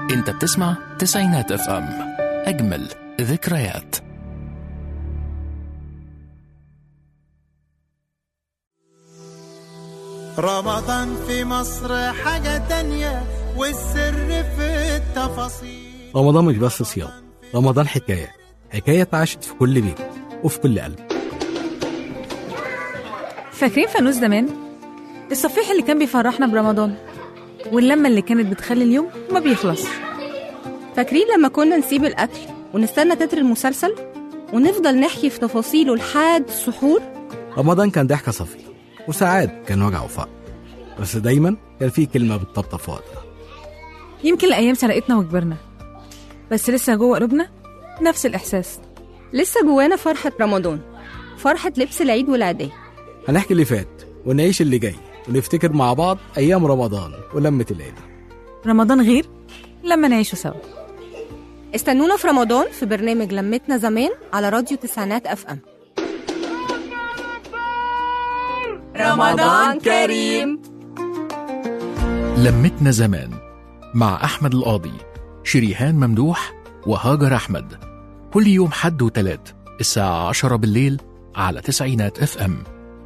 انت بتسمع تسعينات اف ام اجمل ذكريات رمضان في مصر حاجة تانية والسر في التفاصيل رمضان مش بس صيام رمضان حكاية حكاية اتعاشت في كل بيت وفي كل قلب فاكرين فانوس زمان الصفيح اللي كان بيفرحنا برمضان واللمة اللي كانت بتخلي اليوم ما بيخلص فاكرين لما كنا نسيب الأكل ونستنى تتر المسلسل ونفضل نحكي في تفاصيله لحد السحور رمضان كان ضحكة صفية وساعات كان وجع وفقر بس دايما كان في كلمة بتطبطب في وقتها يمكن الأيام سرقتنا وكبرنا بس لسه جوه قلوبنا نفس الإحساس لسه جوانا فرحة رمضان فرحة لبس العيد والعيدية هنحكي اللي فات ونعيش اللي جاي ونفتكر مع بعض أيام رمضان ولمة العيلة رمضان غير لما نعيشه سوا استنونا في رمضان في برنامج لمتنا زمان على راديو تسعينات اف ام رمضان كريم لمتنا زمان مع أحمد القاضي شريهان ممدوح وهاجر أحمد كل يوم حد وتلات الساعة عشرة بالليل على تسعينات اف ام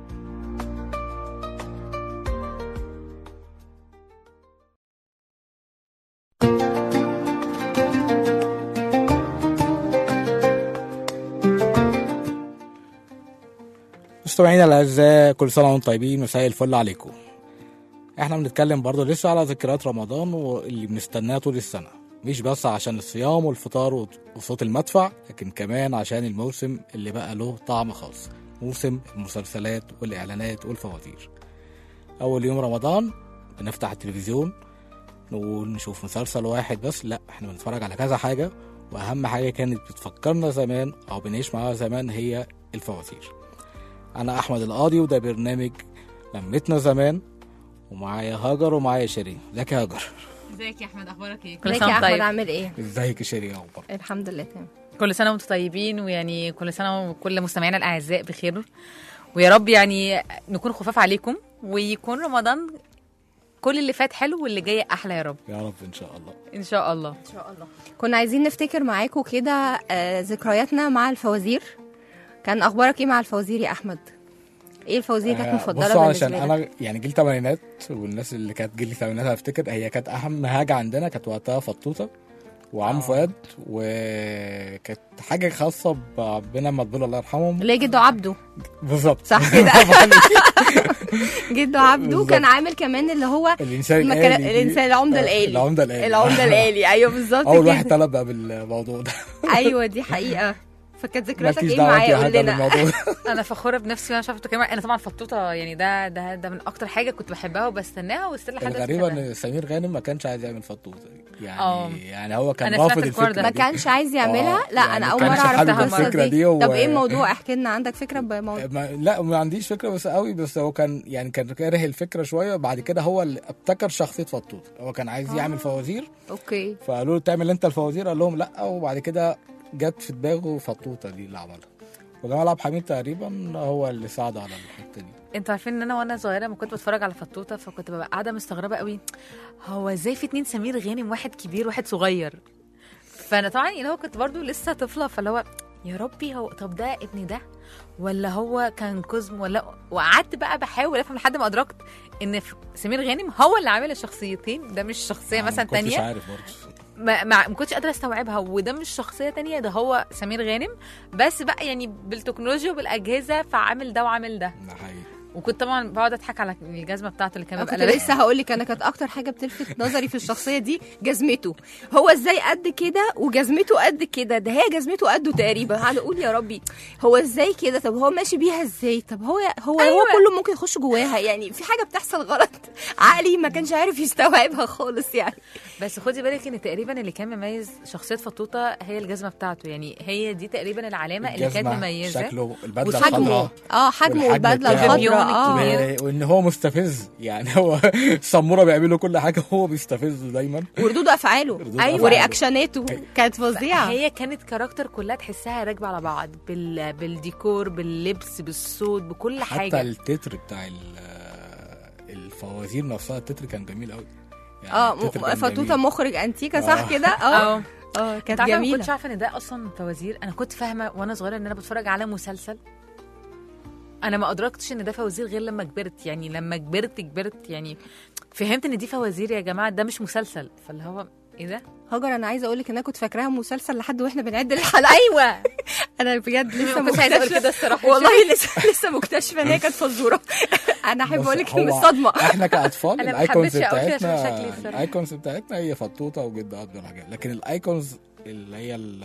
مستمعينا الاعزاء كل سنه وانتم طيبين مساء الفل عليكم احنا بنتكلم برضه لسه على ذكريات رمضان واللي بنستناه طول السنه مش بس عشان الصيام والفطار وت- وصوت المدفع لكن كمان عشان الموسم اللي بقى له طعم خاص موسم المسلسلات والاعلانات والفواتير اول يوم رمضان بنفتح التلفزيون نقول نشوف مسلسل واحد بس لا احنا بنتفرج على كذا حاجه واهم حاجه كانت بتفكرنا زمان او بنعيش معاها زمان هي الفواتير انا احمد القاضي وده برنامج لمتنا زمان ومعايا هاجر ومعايا شيرين ازيك يا هاجر ازيك يا احمد اخبارك ايه كل ازيك سنة يا وانت احمد طيب. عامل ايه ازيك يا شيرين يا اخبار الحمد لله تمام كل سنه وانتم طيبين ويعني كل سنه وكل مستمعينا الاعزاء بخير ويا رب يعني نكون خفاف عليكم ويكون رمضان كل اللي فات حلو واللي جاي احلى يا رب يا رب ان شاء الله ان شاء الله كنا عايزين نفتكر معاكم كده آه، ذكرياتنا مع الفوازير كان اخبارك ايه مع الفوازير يا احمد ايه الفوازير كانت آه، مفضله بصوا بالنسبه عشان لك انا يعني جيل تمانينات والناس اللي كانت جيل الثمانينات هفتكر هي كانت اهم حاجه عندنا كانت وقتها فطوطه وعم آه. فؤاد وكانت حاجه خاصه بربنا مدبول الله يرحمهم ليه جدو عبده بالظبط صح كده برافو عليكي. جدو عبده بالظبط. كان عامل كمان اللي هو الانسان ما الآلي كان- دي. الانسان العمده آه، الالي العمده الالي العمده الالي ايوه بالظبط اول واحد كده طلب بقى بالموضوع ده ايوه دي حقيقه فكانت ذكرياتك مالكيش ايه دعوه معايا يا قول حاجه لنا بالموضوع انا فخوره بنفسي وانا شفت كمان انا طبعا فطوطه يعني ده ده ده من اكتر حاجه كنت بحبها وبستناها وستيل لحد دلوقتي الغريبه بحبها. ان سمير غانم ما كانش عايز يعمل فطوطه دي. يعني آه. يعني هو كان أنا سمعت رافض الحوار الفكره ده. ما دي. كانش عايز يعملها آه، لا يعني انا اول كانش مره اعرف حابب القصه الفكرة دي دي و- طب ايه الموضوع احكي لنا عندك فكره بموضوع ما لا ما عنديش فكره بس قوي بس هو كان يعني كان كاره الفكره شويه بعد كده هو اللي ابتكر شخصيه فطوط هو كان عايز يعمل فوازير اوكي فقالوا له تعمل انت الفوازير قال لهم لا وبعد كده جت في دماغه فطوطه دي اللي عملها وجمال عبد الحميد تقريبا هو اللي ساعده على الحته دي انتوا عارفين ان انا وانا صغيره لما كنت بتفرج على فطوطه فكنت ببقى قاعده مستغربه قوي هو ازاي في اتنين سمير غانم واحد كبير واحد صغير فانا طبعا اللي هو كنت برضو لسه طفله فاللي هو يا ربي هو طب ده ابن ده ولا هو كان كوزم ولا وقعدت بقى بحاول افهم لحد ما ادركت ان ف- سمير غانم هو اللي عامل الشخصيتين ده مش شخصيه أنا مثلا ما كنتش تانية عارف برضه ما, ما, ما كنتش قادره استوعبها وده مش شخصيه تانية ده هو سمير غانم بس بقى يعني بالتكنولوجيا وبالاجهزه فعامل ده وعامل ده ده حقيقي وكنت طبعا بقعد اضحك على الجزمه بتاعته اللي كان انا بيبقى كنت لابسها. لسه هقول لك انا كانت اكتر حاجه بتلفت نظري في الشخصيه دي جزمته هو ازاي قد كده وجزمته قد كده ده هي جزمته قده تقريبا قاعده اقول يا ربي هو ازاي كده طب هو ماشي بيها ازاي طب هو هو أيوة. هو كله ممكن يخش جواها يعني في حاجه بتحصل غلط عقلي ما كانش عارف يستوعبها خالص يعني بس خدي بالك ان تقريبا اللي كان مميز شخصيه فطوطه هي الجزمه بتاعته يعني هي دي تقريبا العلامه اللي كانت الجزمة، مميزه شكله البدله وحجمه. الخضراء اه حجمه والحجم والبدله بتاعه. الخضراء اه كبير. و- وان هو مستفز يعني هو سموره بيعملوا كل حاجه هو بيستفزه دايما وردود افعاله ردود ايوه أفعاله. ورياكشناته كانت فظيعه هي كانت كاركتر كلها تحسها راكبه على بعض بال... بالديكور باللبس بالصوت بكل حتى حاجه التتر بتاع ال- الفوازير نفسها التتر كان جميل قوي يعني اه التتر م- كان فتوته جميل. مخرج انتيكا صح آه. كده اه اه اه انت كانت عارفه ما جميله كنتش عارفه ان ده اصلا فوازير انا كنت فاهمه وانا صغيره ان انا بتفرج على مسلسل انا ما ادركتش ان ده فوازير غير لما كبرت يعني لما كبرت كبرت يعني فهمت ان دي فوازير يا جماعه ده مش مسلسل فاللي هو ايه ده هاجر انا عايزه اقول لك ان انا كنت فاكراها مسلسل لحد واحنا بنعد الحلقه ايوه انا بجد لسه ما كنتش عايزه اقول مكتشفه كده الصراحه والله لسه لسه مكتشفه ان هي كانت فزوره انا احب بص، اقول لك هو ان الصدمه احنا كاطفال أنا ما الايكونز حبيتش أقول كده عشان بتاعتنا شكلي الصراحة. الايكونز بتاعتنا هي فطوطه وجد اب والحاجات لكن الايكونز اللي هي ال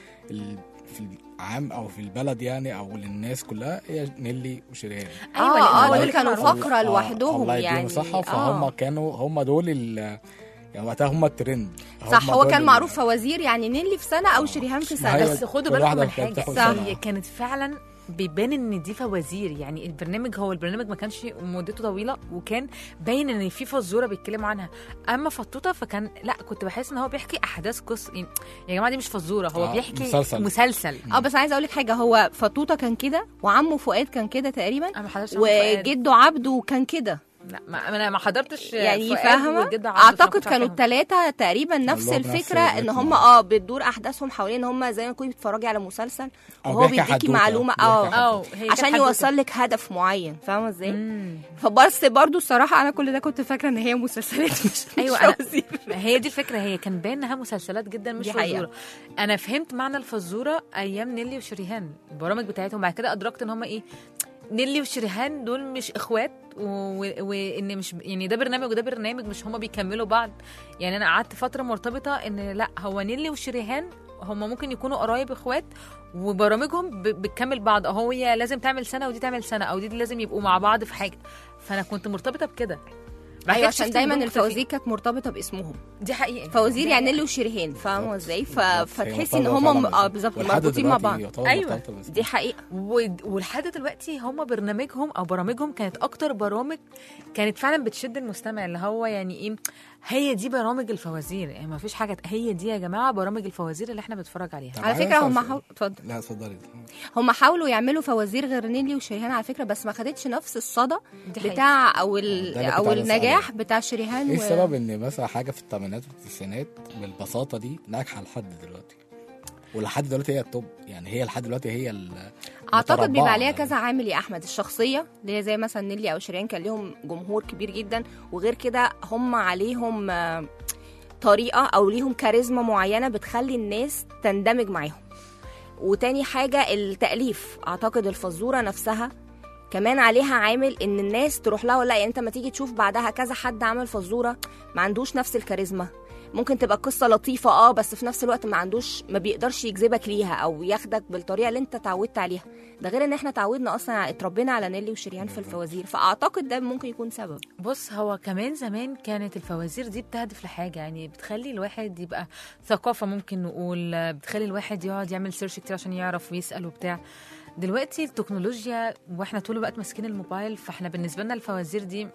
ال في العام او في البلد يعني او للناس كلها هي نيلي وشريهان اه لأن اه هو دول اللي كانوا معروف. فقره لوحدهم الله يعني يديهم صحة فهم آه. كانوا هم دول ال يعني وقتها هم الترند صح هم هو دول كان ال- معروف فوازير يعني نيلي في سنه او شريهان في ما هي سنه بس خدوا كل بالكم واحدة من كانت حاجه بتاخد صح. سنة. هي كانت فعلا بيبان ان دي فوازير يعني البرنامج هو البرنامج ما كانش مدته طويله وكان باين ان في فزوره بيتكلموا عنها اما فطوطه فكان لا كنت بحس ان هو بيحكي احداث قصه يعني يا جماعه دي مش فزوره هو آه، بيحكي مسلسل. مسلسل اه بس عايزه اقول لك حاجه هو فطوطه كان كده وعمه فؤاد كان كده تقريبا انا ما حضرتش عم فؤاد. وجده عبده كان كده لا ما انا ما حضرتش يعني فؤاد فاهمه وجد عبده، فما اعتقد كنتش كانوا عارفاهم. الثلاثه تقريبا نفس كلهم نفس الفكره ان الريتم. هم اه بتدور احداثهم حوالين ان هم زي ما تكوني بتتفرجي على مسلسل أو وهو بيحكي بيديكي حدوتة. معلومه بيحكي اه اه هي كانت عشان حدوتة. يوصل لك هدف معين فاهمه ازاي مم. فبس برضو الصراحه انا كل ده كنت فاكره ان هي مسلسلات مش ايوه مش أنا فوازير. هي دي الفكره هي كان باين انها مسلسلات جدا مش دي حقيقة. فزوره انا فهمت معنى الفزوره ايام نيلي وشريهان البرامج بتاعتهم بعد كده ادركت ان هم ايه نيلي وشريهان دول مش اخوات و- و- وان مش يعني ده برنامج وده برنامج مش هما بيكملوا بعض يعني انا قعدت فتره مرتبطه ان لا هو نيلي وشريهان هما ممكن يكونوا قرايب اخوات وبرامجهم ب- بتكمل بعض هو هي لازم تعمل سنه ودي تعمل سنه او دي لازم يبقوا مع بعض في حاجه فانا كنت مرتبطه بكده بعد ايوه كده عشان شفت دايما إن دول الفوازير كانت مرتبطه باسمهم مختلفين. دي حقيقه فوازير دي يعني حقيقة. نيلي وشريهان فاهمه ازاي ف... بالظبط. هي فتحسي ان مرتبطة هم فعلاً. اه بالظبط ولحد مربوطين مع دلوقتي بعض يعتبر أيوة. مرتبطة بس. دي حقيقه و- ولحد دلوقتي هم برنامجهم او برامجهم كانت اكتر برامج كانت فعلا بتشد المستمع اللي هو يعني ايه هي دي برامج الفوازير يعني ما فيش حاجه هي دي يا جماعه برامج الفوازير اللي احنا بنتفرج عليها طب على عايز فكره أسأل هم سؤال. حاول... اتفضل لا اتفضلي هم حاولوا يعملوا فوازير غير نيلي وشريهان على فكره بس ما خدتش نفس الصدى دي حقيقة. بتاع او ال... ده اللي كنت او عايز أسأله. النجاح بتاع شريهان ايه و... السبب ان مثلا حاجه في الثمانينات والتسعينات بالبساطه دي ناجحه لحد دلوقتي ولحد دلوقتي هي التوب يعني هي لحد دلوقتي هي ال- اعتقد بيبقى متربعة عليها يعني. كذا عامل يا احمد الشخصيه اللي هي زي مثلا نيلي او شريان كان ليهم جمهور كبير جدا وغير كده هم عليهم آه، طريقه او ليهم كاريزما معينه بتخلي الناس تندمج معاهم وتاني حاجه التاليف اعتقد الفزوره نفسها كمان عليها عامل ان الناس تروح لها ولا يعني انت ما تيجي تشوف بعدها كذا حد عمل فزوره ما عندوش نفس الكاريزما ممكن تبقى قصة لطيفة اه بس في نفس الوقت ما عندوش ما بيقدرش يجذبك ليها او ياخدك بالطريقة اللي انت اتعودت عليها ده غير ان احنا اتعودنا اصلا اتربينا على نيلي وشريان في الفوازير فاعتقد ده ممكن يكون سبب بص هو كمان زمان كانت الفوازير دي بتهدف لحاجه يعني بتخلي الواحد يبقى ثقافه ممكن نقول بتخلي الواحد يقعد يعمل سيرش كتير عشان يعرف ويسال وبتاع دلوقتي التكنولوجيا واحنا طول الوقت ماسكين الموبايل فاحنا بالنسبه لنا الفوازير دي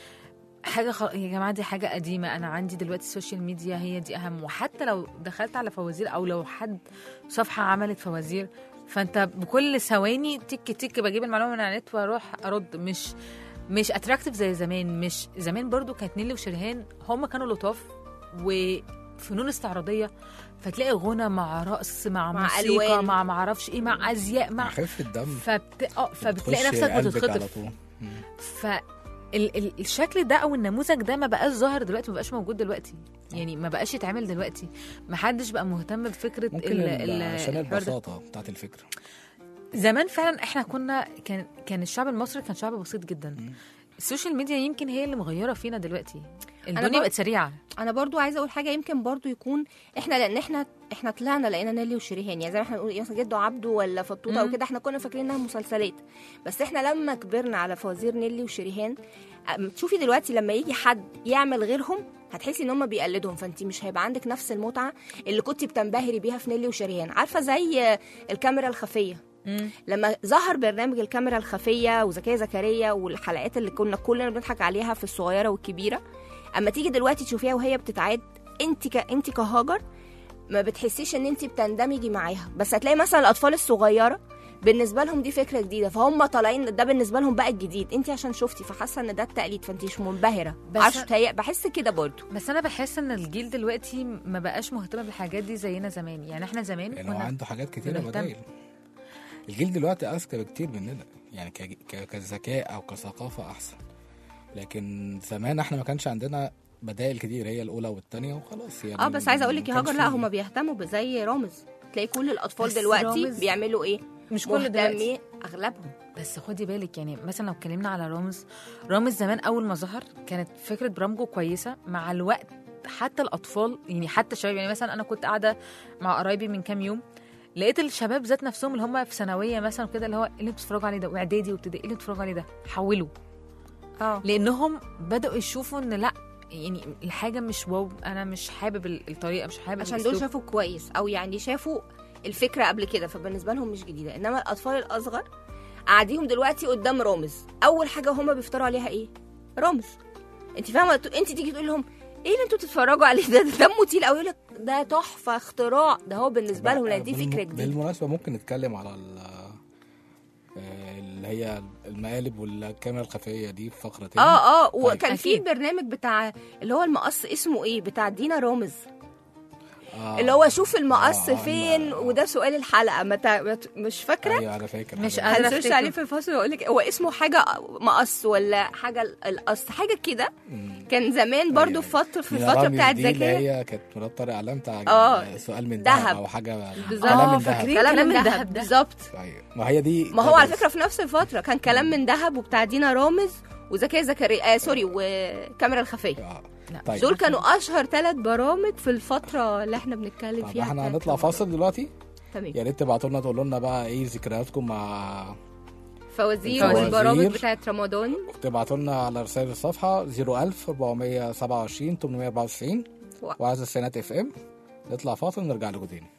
حاجه خ... يا جماعه دي حاجه قديمه انا عندي دلوقتي السوشيال ميديا هي دي اهم وحتى لو دخلت على فوازير او لو حد صفحه عملت فوازير فانت بكل ثواني تك تك بجيب المعلومه من على النت واروح ارد مش مش اتراكتيف زي زمان مش زمان برضو كانت نيلي وشريهان هم كانوا لطاف وفنون استعراضيه فتلاقي غنى مع رقص مع, مع موسيقى ألوان. مع معرفش ايه مع ازياء مع خفه الدم فبت... اه فبتلاقي بتخش نفسك قلبك على بتتخطف طول. مم. ف ال ال الشكل ده او النموذج ده ما بقاش ظاهر دلوقتي ما بقاش موجود دلوقتي يعني ما بقاش يتعمل دلوقتي ما حدش بقى مهتم بفكره ممكن ال ال- ال عشان الحوار ده. البساطه بتاعت الفكره زمان فعلا احنا كنا كان كان الشعب المصري كان شعب بسيط جدا السوشيال ميديا يمكن هي اللي مغيره فينا دلوقتي الدنيا بر- بقت سريعه انا برضو عايزه اقول حاجه يمكن برضو يكون احنا لان احنا احنا طلعنا لقينا نيلي وشريهان يعني زي ما احنا بنقول مثلا جدو عبده ولا فطوطه او مم. كده احنا كنا فاكرين انها مسلسلات بس احنا لما كبرنا على فوازير نيلي وشريهان أم، تشوفي دلوقتي لما يجي حد يعمل غيرهم هتحسي ان هم بيقلدهم فانت مش هيبقى عندك نفس المتعه اللي كنت بتنبهري بيها في نيلي وشريهان عارفه زي الكاميرا الخفيه مم. لما ظهر برنامج الكاميرا الخفيه وزكيه زكريا والحلقات اللي كنا كلنا بنضحك عليها في الصغيره والكبيره اما تيجي دلوقتي تشوفيها وهي بتتعاد انت ك... انت كهاجر ما بتحسيش ان انت بتندمجي معاها بس هتلاقي مثلا الاطفال الصغيره بالنسبه لهم دي فكره جديده فهم طالعين ده بالنسبه لهم بقى الجديد انت عشان شفتي فحاسه ان ده التقليد فانت مش منبهره بس- عارفه تهيأ- بحس كده برضو بس انا بحس ان الجيل دلوقتي ما بقاش مهتم بالحاجات دي زينا زمان يعني احنا زمان يعني هو كنا عنده حاجات كتيرة بنهتم. بدايل الجيل دلوقتي أذكى بكتير مننا يعني ك- ك- كذكاء أو كثقافة أحسن لكن زمان احنا ما كانش عندنا بدائل كتير هي الأولى والتانية وخلاص يعني اه بس عايزه اقول لك يا ما هاجر كانش لا في- هم بيهتموا زي رامز تلاقي كل الاطفال بس دلوقتي رامز بيعملوا ايه مش كل دلوقتي مهتمين اغلبهم بس خدي بالك يعني مثلا لو اتكلمنا على رامز رامز زمان اول ما ظهر كانت فكره برامجه كويسه مع الوقت حتى الاطفال يعني حتى الشباب يعني مثلا انا كنت قاعده مع قرايبي من كام يوم لقيت الشباب ذات نفسهم اللي هم في ثانويه مثلا كده اللي هو ايه اللي بتتفرجوا عليه ده واعدادي وابتدائي ايه اللي بتتفرجوا عليه ده حولوا اه لانهم بداوا يشوفوا ان لا يعني الحاجه مش واو انا مش حابب ال- الطريقه مش حابب عشان دول الأسلوب. شافوا كويس او يعني شافوا الفكره قبل كده فبالنسبه لهم مش جديده انما الاطفال الاصغر قاعديهم دلوقتي قدام رامز اول حاجه هما بيفطروا عليها ايه رامز انت فاهمه انت تيجي تقول لهم ايه اللي انتوا بتتفرجوا عليه ده ده دمه تقيل قوي يقول لك ده تحفه اختراع ده هو بالنسبه لهم لان دي بالم- فكره جديده بالمناسبة ممكن نتكلم على ال- آه، اللي هي المقالب والكاميرا الخفية دي في فقرة تاني اه اه وكان في أكيد. برنامج بتاع اللي هو المقص اسمه ايه بتاع دينا رامز آه. اللي هو شوف المقص آه، فين آه. وده سؤال الحلقه متى مت- مش فاكره ايوه انا فاكر مش حاجة. قادرة هنسيرش أفتكر. عليه في الفصل واقول لك هو اسمه حاجه مقص ولا حاجه القص حاجه كده مم. كان زمان برضو أيوة. في فتره في من الفتره رامز بتاعت دي اللي زكيه هي كانت مرات طارق علام بتاع آه، سؤال من دهب. دهب او حاجه بالظبط. كلام آه، من دهب فاكرين كلام كلام من من دهب دهب ده. بالظبط أيوة. ما هي دي ما هو على كانت- فكره في نفس الفتره كان كلام من دهب وبتاع دينا رامز وزكيه زكريا آه سوري وكاميرا الخفيه آه. لا، طيب. دول كانوا اشهر ثلاث برامج في الفتره اللي احنا بنتكلم طب فيها احنا بتاعت هنطلع رمضان. فاصل دلوقتي تمام يا ريت تبعتوا لنا تقولوا لنا بقى ايه ذكرياتكم مع فوازير فوازير. والبرامج بتاعت رمضان تبعتوا لنا على رسائل الصفحه 01000 427 894 و- وعايز السنات اف ام نطلع فاصل ونرجع لكم تاني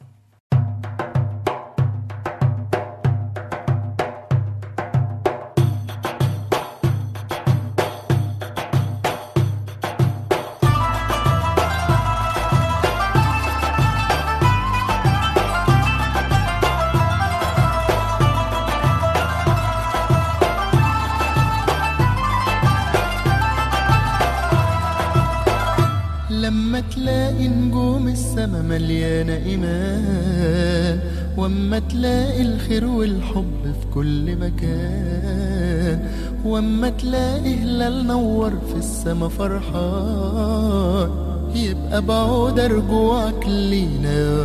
لما تلاقي نجوم السما مليانة إيمان واما تلاقي الخير والحب في كل مكان واما تلاقي هلال نور في السما فرحان يبقى بعود رجوعك لينا يا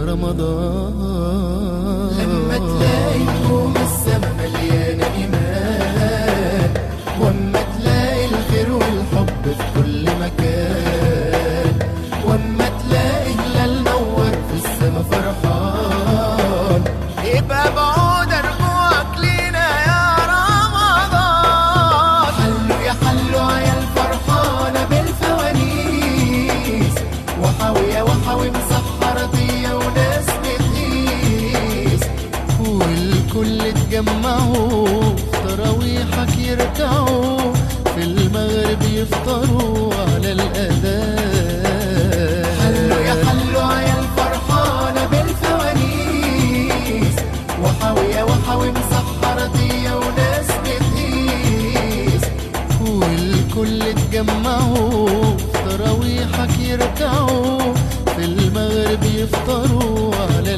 رمضان لما تلاقي نجوم السما مليانة إيمان واما تلاقي الخير والحب في كل مكان واما تلاقي هلال نور في السما فرحان يبقى بعود رجوعك لينا يا رمضان حلوا يا حلوا يا الفرحانة بالفوانيس وحاوية وحاوي مسحرة ضية وناس بتقيس والكل اتجمعوا في تراويحك يركعوا في المغرب يفطروا على الأذان حلوا يا حلوا يا الفرحانة بالفوانيس وحاوية وحاوي مسحرة ضية وناس بتقيس والكل اتجمعوا في تراويحك يركعوا في المغرب يفطروا على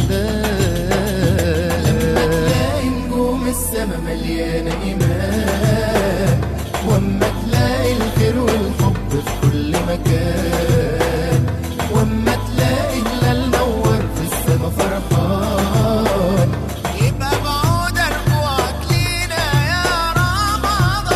الأذان لما تلاقي نجوم السما مليانة إيمان واما تلاقي الخير والحب في كل مكان واما تلاقي هلال نور في السما فرحان يبقى بعود رجوعك لينا يا رمضان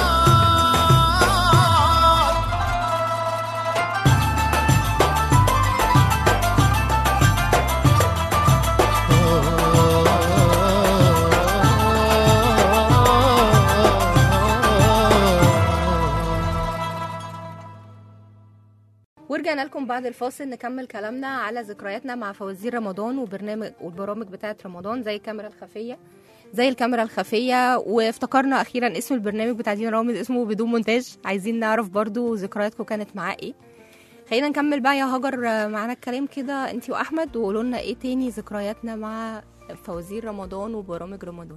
ورجعنا لكم بعد الفاصل نكمل كلامنا على ذكرياتنا مع فوازير رمضان وبرنامج والبرامج بتاعت رمضان زي الكاميرا الخفية زي الكاميرا الخفية وافتكرنا أخيرا اسم البرنامج بتاع دينا رامز اسمه بدون مونتاج عايزين نعرف برضو ذكرياتكم كانت معاه ايه خلينا نكمل بقى يا هاجر آه، معانا الكلام كده انتي واحمد وقولوا لنا ايه تاني ذكرياتنا مع فوازير رمضان وبرامج رمضان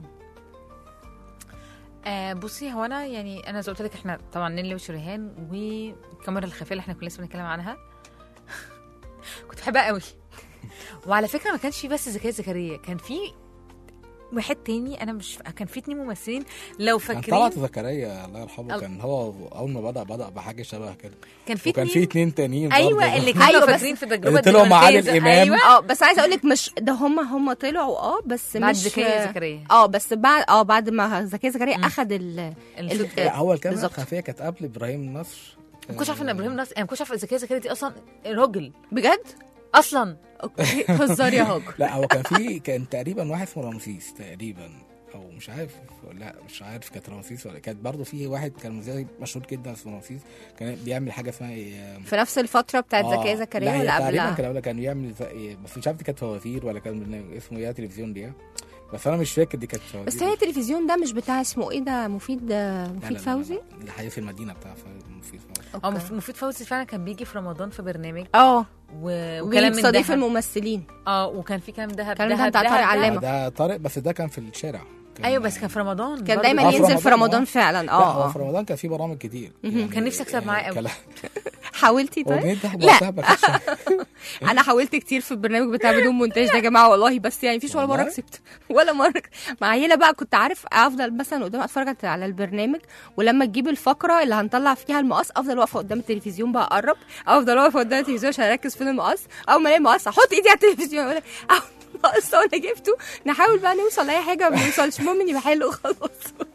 آه بصي هو انا يعني انا زي ما قلت لك احنا طبعا نيلي وشريهان والكاميرا الخفيه اللي احنا كنا لسه بنتكلم عنها كنت بحبها قوي وعلى فكره ما كانش في بس زكريا زكريا كان في واحد تاني انا مش كان في اتنين ممثلين لو كان فاكرين طلعت زكريا الله يرحمه أو- كان هو اول ما بدا بدا بحاجه شبه كده كان في وكان في اتنين اتنين تانيين ايوه برضه. اللي كانوا أيوة، بس- فاكرين في التجربه اللي طلعوا مع عادل الدنماركية. إمام. ايوه اه بس عايزه اقول لك مش ده هم هم طلعوا اه بس بعد مش زكريا زكريا اه بس بعد اه بعد ما زكريا زكريا مم. اخد ال الصوت ال- لا هو الكاميرا بالظبط. الخفيه كانت قبل ابراهيم نصر ما كنتش عارفه ان ابراهيم ناصر انا ما كنتش عارفه زكريا زكريا دي اصلا راجل بجد اصلا اوكي هزار يا هاجر لا هو كان في كان تقريبا واحد اسمه رمسيس تقريبا او مش عارف لا مش عارف كانت رمسيس ولا كانت برضه في واحد كان مذيع مشهور جدا اسمه رمسيس كان بيعمل حاجه اسمها إيه، في نفس الفتره بتاعت آه، زكريا لا زكريا هي ولا تقريبا قبلها كان قبلها كان بيعمل زي- بس مش عارف دي كانت فوازير ولا كان برنامج اسمه ايه تلفزيون دي بس انا مش فاكر دي كانت فوازير بس هي التلفزيون ده مش بتاع اسمه ايه ده مفيد لا، لا، مفيد لا، فوزي لا، لا، الحقيقه في المدينه بتاع مفيد فوزي هو أوكي. مف- مفيد فوزي فعلا كان بيجي في رمضان في برنامج اه و... وكلام من وبيستضيف دهب الممثلين اه وكان في كلام دهب كلام دهب دهب بتاع دهب طارق دهب. علامة. ده طارق بس ده كان في الشارع كان- ايوه بس كان في رمضان كان برضه. دايما آه، في ينزل في رمضان، رمضان آه. فعلا لا هو اه في اه رمضان كان في برامج كتير مهم. كان نفسي أكسب معاه قوي. كلا- حاولتي طيب اغنيه دهب لا. وقتها ما كانتش انا حاولت كتير في البرنامج بتاع بدون مونتاج ده يا جماعه والله بس يعني مفيش ولا مره والله؟ كسبت ولا مره مع عيله بقى كنت عارف افضل مثلا قدام اتفرج على البرنامج ولما تجيب الفقره اللي هنطلع فيها المقص افضل واقفه قدام التلفزيون بقى اقرب افضل واقفه قدام التلفزيون عشان اركز فين المقص اول ما الاقي المقص احط ايدي على التلفزيون اقول لك اهو المقص انا جبته نحاول بقى نوصل لاي حاجه ما نوصلش المهم اني بحل وخلاص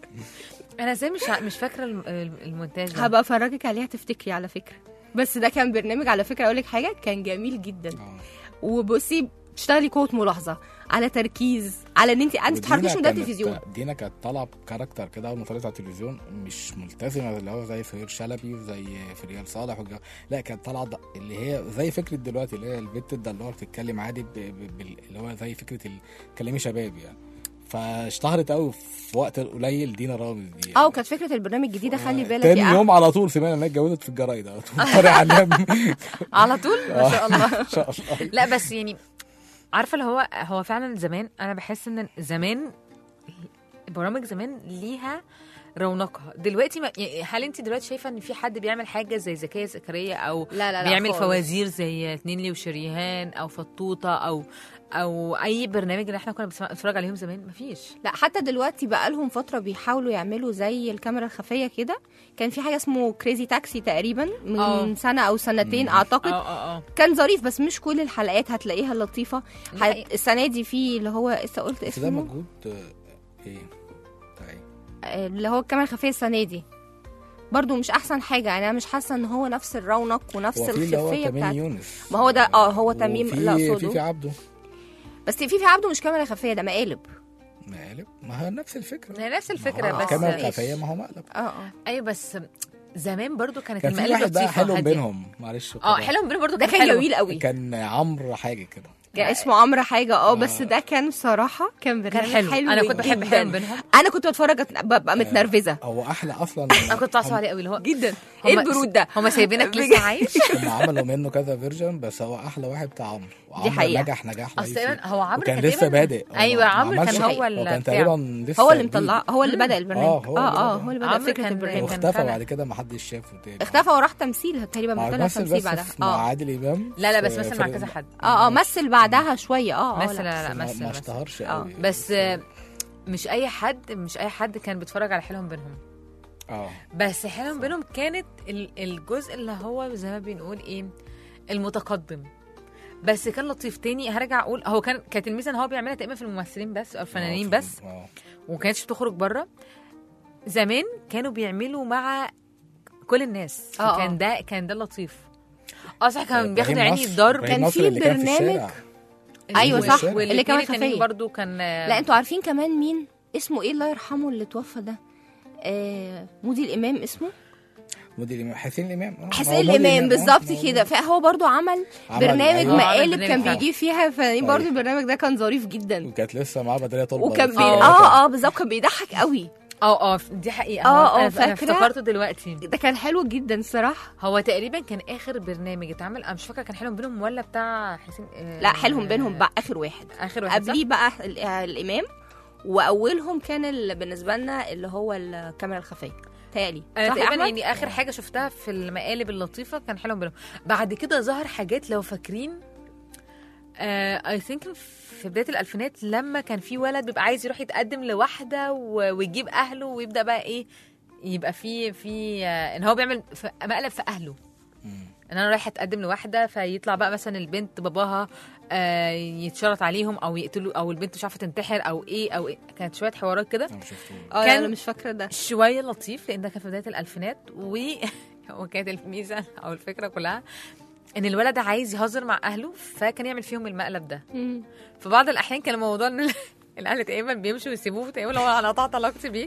انا ازاي مش ع- مش فاكره الم- الم- المونتاج ده هبقى افرجك عليها تفتكري على فكره بس ده كان برنامج على فكره اقول لك حاجه كان جميل جدا آه. وبصي بتشتغلي قوه ملاحظه على تركيز على ان انت انت ودينا تتحركيش من ده كانت- التلفزيون دينا كانت طالعه كاركتر كده اول ما طلعت على التلفزيون مش ملتزمه اللي هو زي سهير شلبي وزي فريال صالح والجو لا كانت طالعه ض- اللي هي زي فكره دلوقتي اللي هي البت الدلوعه بتتكلم عادي ب... ب... بال- اللي هو زي فكره ال- كلمي شباب يعني فاشتهرت قوي في وقت قليل دينا رامز دي يعني. اه وكانت فكره البرنامج الجديده خلي بالك تاني يا يوم على طول سمعنا انها اتجوزت في الجرايد على طول طارق علام على طول ما شاء الله ان شاء الله لا بس يعني عارفه اللي هو هو فعلا زمان انا بحس ان زمان برامج زمان ليها رونقها دلوقتي ما يعني هل انت دلوقتي شايفه ان في حد بيعمل حاجه زي زكيه زكريا او لا لا لا بيعمل خالص. فوازير زي نيلي وشريهان او فطوطه او او اي برنامج اللي احنا كنا بنسمع- بنتفرج عليهم زمان مفيش لا حتى دلوقتي بقى لهم فتره بيحاولوا يعملوا زي الكاميرا الخفيه كده كان في حاجه اسمه كريزي تاكسي تقريبا من آه. سنه او سنتين مم. اعتقد اه اه اه كان ظريف بس مش كل الحلقات هتلاقيها لطيفه لا، هت... السنه دي في اللي هو لسه قلت بس ده اسمه مجهود آه، ايه بتاع ايه آه، اللي هو الكاميرا الخفيه السنه دي برضو مش احسن حاجه يعني انا مش حاسه ان هو نفس الرونق ونفس هو في اللي هو الخفيه تميم بتاعت يونس ما هو ده- آه، هو تميم وفي- اللي أقصده. في في عبده بس في في عبده مش كاميرا خفيه ده مقالب مقالب ما هي نفس الفكره هي نفس الفكره ما هو بس الكاميرا ماشي. الخفيه ما هو مقلب اه اه ايوه بس زمان برضو كانت كان في المقالب واحد بقى لطيفة حلو وهادية. بينهم معلش اه كده. حلو بينهم برضو ده كان كان حلو. جميل قوي كان عمرو حاجه كده كان اسمه عمرو حاجه اه بس آه. ده كان بصراحه كان كان برنامج حلو. حلو أنا كنت بحب جداً. حلو بينهم. انا كنت بتفرج أت- ببقى متنرفزه هو احلى اصلا انا كنت بعصب عليه قوي اللي هو جدا ايه هما- البرود ده هما سايبينك بجد. لسه عايش هم عملوا منه كذا فيرجن بس هو احلى واحد بتاع عمرو وعمرو حقيقة. نجح نجاح اصل رهيب تقريبا فيه. هو عمرو وكان كان لسه تقريبا- بادئ هو ايوه ما عمرو عملش- كان هو هو اللي كان بتاع. تقريبا لسه هو اللي جديد. مطلع هو اللي بدا البرنامج آه، هو اه اللي اه بدأ. هو اللي بدا عمرو فكره كان- البرنامج كان واختفى فعلا. بعد كده ما حدش شافه تاني اختفى وراح تمثيل تقريبا آه، طلع مثل تمثيل بس بعدها مع اه عادل امام لا لا بس في مثل مع فريق- كذا حد اه اه مثل بعدها شويه اه اه مثل لا. لا لا ما- مثل ما مثل. اشتهرش آه، قوي بس آه، مش اي حد مش اي حد كان بيتفرج على حلم بينهم اه بس حلم بينهم كانت ال- الجزء اللي هو زي ما بنقول ايه المتقدم بس كان لطيف تاني هرجع اقول هو كان كانت الميزه ان هو بيعملها تقريبا في الممثلين بس او الفنانين آه، بس اه وما كانتش بتخرج بره زمان كانوا بيعملوا مع كل الناس آه، آه. كان ده كان ده اللطيف اه صح كان بياخد إبراهيم عيني نصر- الضرب إبراهيم كان نصر في اللي كان في برنامج- الشارع. أيوة صح، اللي واللي كمان كمان التانيين خفية. برضو كان لا انتوا عارفين كمان مين اسمه ايه الله يرحمه اللي توفى ده آه مودي الامام اسمه مدير الامام حسين الامام آه، حسين ما هو مودي الامام آه، بالظبط ما هو كده فهو برضو عمل عمل- برنامج أيوة. مقالب برنامج كان فعلا. بيجيب فيها فنانين برضو أيوة. البرنامج ده كان ظريف جدا وكانت لسه معاه بدريه طلبه وكان بس. بي... آه. اه اه بالظبط كان بيضحك قوي اه اه دي حقيقه اه، هو اه، أنا- انا فاكرة؟ افتكرته دلوقتي ده كان حلو جدا صراحه هو تقريبا كان اخر برنامج اتعمل انا مش فاكره كان حلو بينهم ولا بتاع حسين آه، لا حلهم بينهم بقى اخر واحد اخر واحد صح؟ قبليه بقى ال- الامام واولهم كان ال- بالنسبه لنا اللي هو الكاميرا الخفيه تالي انا صح يا تقريبا أحمد؟ يعني اخر حاجه شفتها في المقالب اللطيفه كان حلو بينهم بعد كده ظهر حاجات لو فاكرين اي ثينك في بدايه الالفينات لما كان في ولد بيبقى عايز يروح يتقدم لواحده و- ويجيب اهله ويبدا بقى ايه يبقى في في آه، ان هو بيعمل ف- مقلب في اهله ان انا رايحه اتقدم لواحده فيطلع بقى مثلا البنت باباها آه، يتشرط عليهم او يقتلوا او البنت مش عارفه تنتحر او ايه او إيه. كانت شويه حوارات كده انا ما شفتوش اه كان- انا مش فاكره ده شويه لطيف لان ده كان في بدايه الالفينات و وكانت الميزه او الفكره كلها ان الولد عايز يهزر مع اهله فكان يعمل فيهم المقلب ده في بعض الاحيان كان الموضوع ان الاهل تقريبا بيمشوا ويسيبوه تقريبا لو انا قطعت علاقتي بيك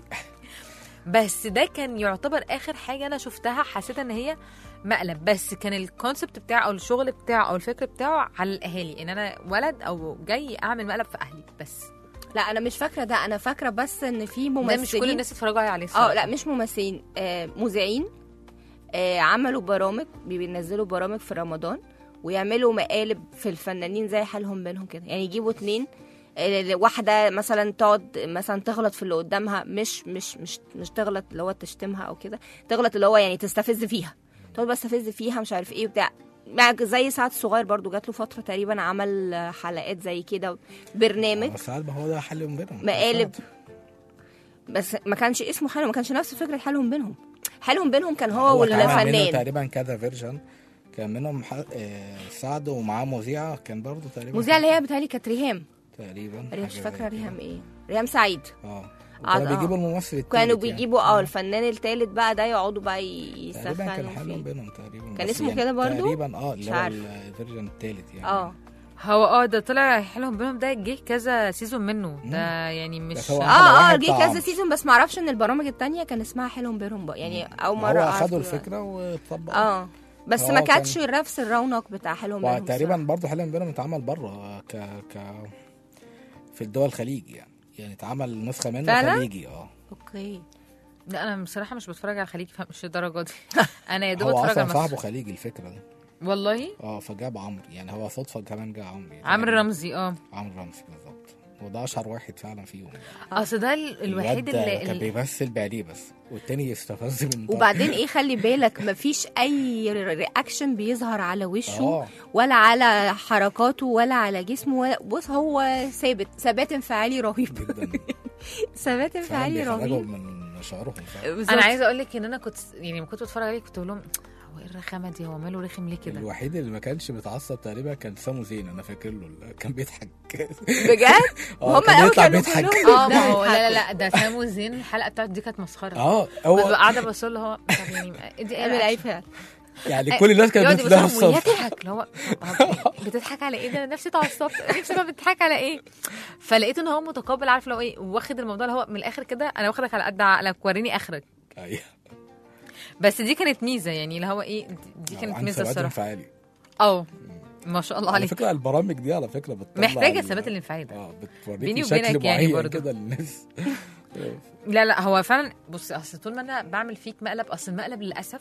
بس ده كان يعتبر اخر حاجه انا شفتها حسيت ان هي مقلب بس كان الكونسبت بتاعه او الشغل بتاعه او الفكر بتاعه على الاهالي ان انا ولد او جاي اعمل مقلب في اهلي بس لا انا مش فاكره ده انا فاكره بس ان في ده ممثلين مش كل الناس اتفرجوا عليه اه الصراحة. لا مش ممثلين آه مذيعين آه عملوا برامج بينزلوا برامج في رمضان ويعملوا مقالب في الفنانين زي حالهم بينهم كده يعني يجيبوا اتنين آه، واحدة مثلا تقعد مثلا تغلط في اللي قدامها مش مش مش مش تغلط اللي هو تشتمها او كده تغلط اللي هو يعني تستفز فيها تقعد بس تستفز فيها مش عارف ايه بتاع مع- زي سعد الصغير برضو جات له فترة تقريبا عمل حلقات زي كده برنامج بس ساعات ما هو ده حل بينهم مقالب بس ما كانش اسمه حالهم ما كانش نفس فكره حالهم بينهم حالهم بينهم كان هو, هو اتعمل منه والفنان تقريبا كذا فيرجن كان منهم ح... آه، سعد ومعاه مذيعة كان برضه تقريبا مذيعة اللي هي بتهيألي كانت ريهام تقريبا ريهام حاجة مش زي فاكره كده. ريهام ايه ريهام سعيد اه آه، وكانوا آه. بيجيبوا الممثل التالت كانوا يعني. بيجيبوا اه الفنان التالت بقى ده يقعدوا بقى تقريبا كان يسخنوا حلهم فيه بينهم تقريبا كان بس اسمه يعني كده برضه؟ تقريبا اه مش اللي هو عارف. الفيرجن التالت يعني اه هو اه ده طلع حلهم بينهم ده جه كذا سيزون منه ده يعني مش بس هو اه أحلى اه واحد جه بتاع كذا عمرو. سيزون بس ما اعرفش ان البرامج التانية كان اسمها حلهم بينهم بقى يعني اول مره هو أعرف خدوا دلوقتي. الفكرة وطبقوا اه بس هو ما كان- كانتش نفس الرونق بتاع حلهم بينهم وتقريبا الصراحة. برضه حلم بينهم اتعمل بره ك ك في الدول الخليج يعني يعني اتعمل نسخة منه فعلا؟ خليجي اه اوكي لا انا بصراحه مش بتفرج على الخليج فمش الدرجه دي انا يا دوب هو اتفرج اصلا على صاحبه مصر خليجي الفكرة دي والله اه فجاب عمرو يعني هو صدفة كمان جه عمرو يعني عمرو رمزي اه عمرو رمزي بالظبط وده اشهر واحد فعلا فيهم اصل ده ال- الوحيد الواد اللي, كان اللي بيمثل بعديه بس والتاني يستفز من بره. وبعدين ايه خلي بالك مفيش اي رياكشن بيظهر على وشه اه ولا على حركاته ولا على جسمه ولا بص هو ثابت ثبات انفعالي رهيب جدا ثبات فعلا انفعالي بيخرجوا رهيب من شعورهم فعلا. بالظبط. انا عايزه اقول لك ان انا كنت يعني لما كنت بتفرج عليه كنت بقول لهم هو ايه الرخامه دي هو ماله رخم ليه كده الوحيد اللي ما كانش بيتعصب تقريبا كان سامو زين انا فاكر له اللي كان بيضحك بجد اه هم كان قوي بيطلع كانوا بيضحك كلهم اه ما هو بيضحكوا. لا لا لا ده سامو زين الحلقه بتاعته دي كانت مسخره اه ببقى هو قاعده بص له هو طب يعني ادي اعمل اي فعل يعني كل الناس كانت يقعد يبص لهم بتتلهى ويضحك اللي هو طب بتضحك على ايه ده انا نفسي اتعصبت نفسي بقى بتضحك على ايه فلقيت ان هو متقبل عارف لو ايه واخد الموضوع اللي هو من الاخر كده انا واخدك على قد عقلك وريني اخرك ايوه بس دي كانت ميزه يعني اللي هو ايه دي كانت عنده ميزه ثبات الصراحه انفعالي اه ما شاء الله على عليك فكره البرامج دي على فكره بتطلع محتاجه ال- الثبات الانفعالي ده اه بتوريك بيني شكل وبينك يعني معين برضه. كده للناس لا لا هو فعلا بص اصل طول ما انا بعمل فيك مقلب اصل المقلب للاسف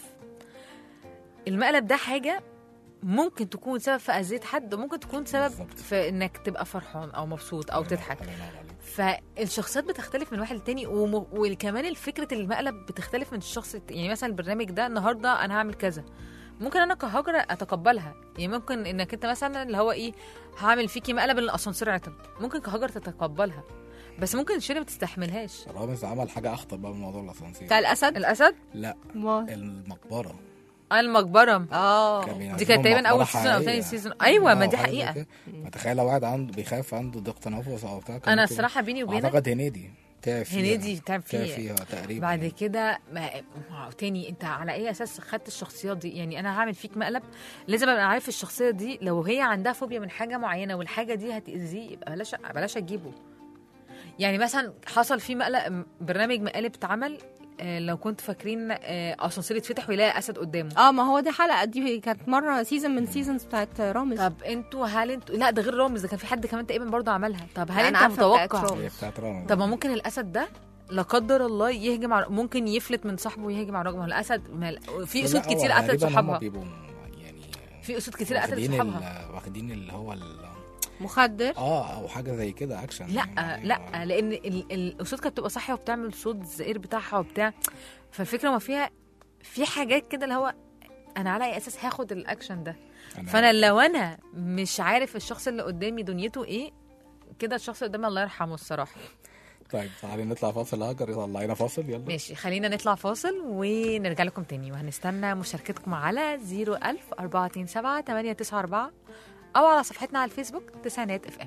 المقلب ده حاجه ممكن تكون سبب في اذيه حد وممكن تكون سبب بالظبط. في انك تبقى فرحان او مبسوط او تضحك الله ينور عليك. فالشخصيات بتختلف من واحد لتاني وم... وكمان الفكره المقلب بتختلف من الشخص الت- يعني مثلا البرنامج ده النهارده انا هعمل كذا ممكن انا كهاجر اتقبلها يعني ممكن انك انت مثلا اللي هو ايه هعمل فيكي مقلب ان الاسانسير عطل ممكن كهاجر تتقبلها بس ممكن شيري ما تستحملهاش رامز عمل حاجه اخطر بقى من موضوع الاسانسير بتاع الاسد الاسد لا ما- المقبره المقبره اه كان بينزلوا دي كانت تقريبا مقبرة اول سيزون او حقيقية. ثاني سيزون ايوه ما آه، دي حاجة زي حقيقه كده. فتخيل لو واحد عنده بيخاف عنده ضيق تنفس او بتاع كان انا ممكن- الصراحه بيني وبينك اعتقد هنيدي تعب فيها هنيدي تعب تعب فيه فيها تقريبا بعد يعني. كده ما ما هو تاني انت على اي اساس خدت الشخصيات دي يعني انا هعمل فيك مقلب لازم ابقى عارف الشخصيه دي لو هي عندها فوبيا من حاجه معينه والحاجه دي هتاذيه يبقى بلاش بلاش اجيبه يعني مثلا حصل في مقلب برنامج مقالب اتعمل آه، لو كنت فاكرين آه، اسانسير يتفتح ويلاقي اسد قدامه اه ما هو دي حلقه دي كانت مره سيزون من سيزونز بتاعت رامز طب انتوا هل انتوا لا ده غير رامز ده كان في حد كمان تقريبا برضه عملها طب هل أنا انت عارفة بتاعت متوقع رامز. هي بتاعت رامز طب ما ممكن الاسد ده لا قدر الله يهجم على ممكن يفلت من صاحبه ويهجم على راجل ما هو الاسد ما في اسود لا، هو كتير قتلت غالباً هما صحابها بيبقوا يعني في اسود كتير قتلت واخدين صحابها ال- واخدين اللي هو ال- مخدر اه او حاجه زي كده اكشن لا يعني لا لان ال- الاسود كانت بتبقى صاحيه وبتعمل صوت الزئير بتاعها وبتاع فالفكره ما فيها في حاجات كده اللي هو انا على اي اساس هاخد الاكشن ده أنا- فانا لو انا مش عارف الشخص اللي قدامي دنيته ايه كده الشخص اللي قدامي الله يرحمه الصراحه طيب تعالي نطلع فاصل هاجر يطلع لنا فاصل يلا ماشي خلينا نطلع فاصل ونرجع لكم تاني وهنستنى مشاركتكم على 01000 427 894 او على صفحتنا على الفيسبوك تسعينات اف ام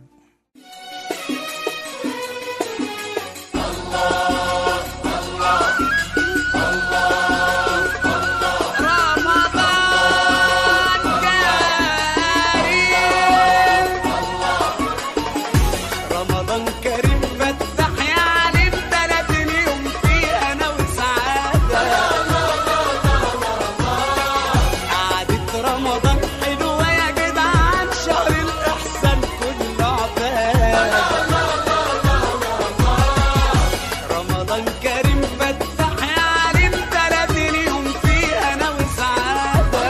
رمضان كريم فتح يا عليم تلاتين يوم فيه انا وسعاده قعدة رمضان حلوه يا جدعان شهر الاحسان كله عباده رمضان كريم فتح يا عليم تلاتين يوم فيه انا وسعاده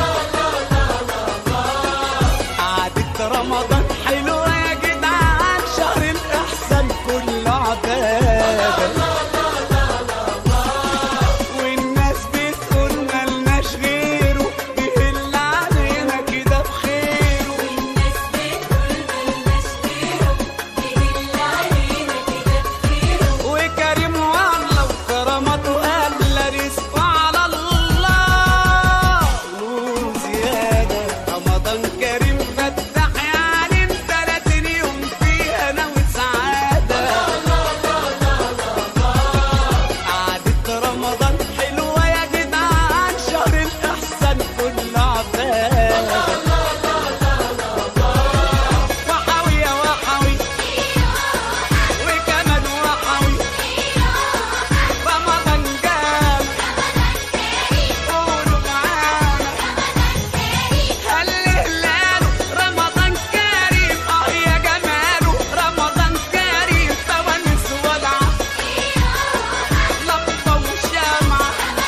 قعدة رمضان حلوة يا جدعان شهر الإحسان كله عبادة والناس بتقول ملناش غيره بيهل علينا كده بخيره وكريم والله وكرمته أهل رزقه على الله نور زيادة رمضان كريم فتح يا عليم تلاتين يوم فيه أنا وسعادة قعدة رمضان حلوة يا جدعان شهر الإحسان كله عبادة وحوي يا وحوي وكمان وحوي رمضان جاب قولوا معانا هل هلاله رمضان كريم اه يا جماله رمضان كريم فوانس ولعة لمبة وشمعة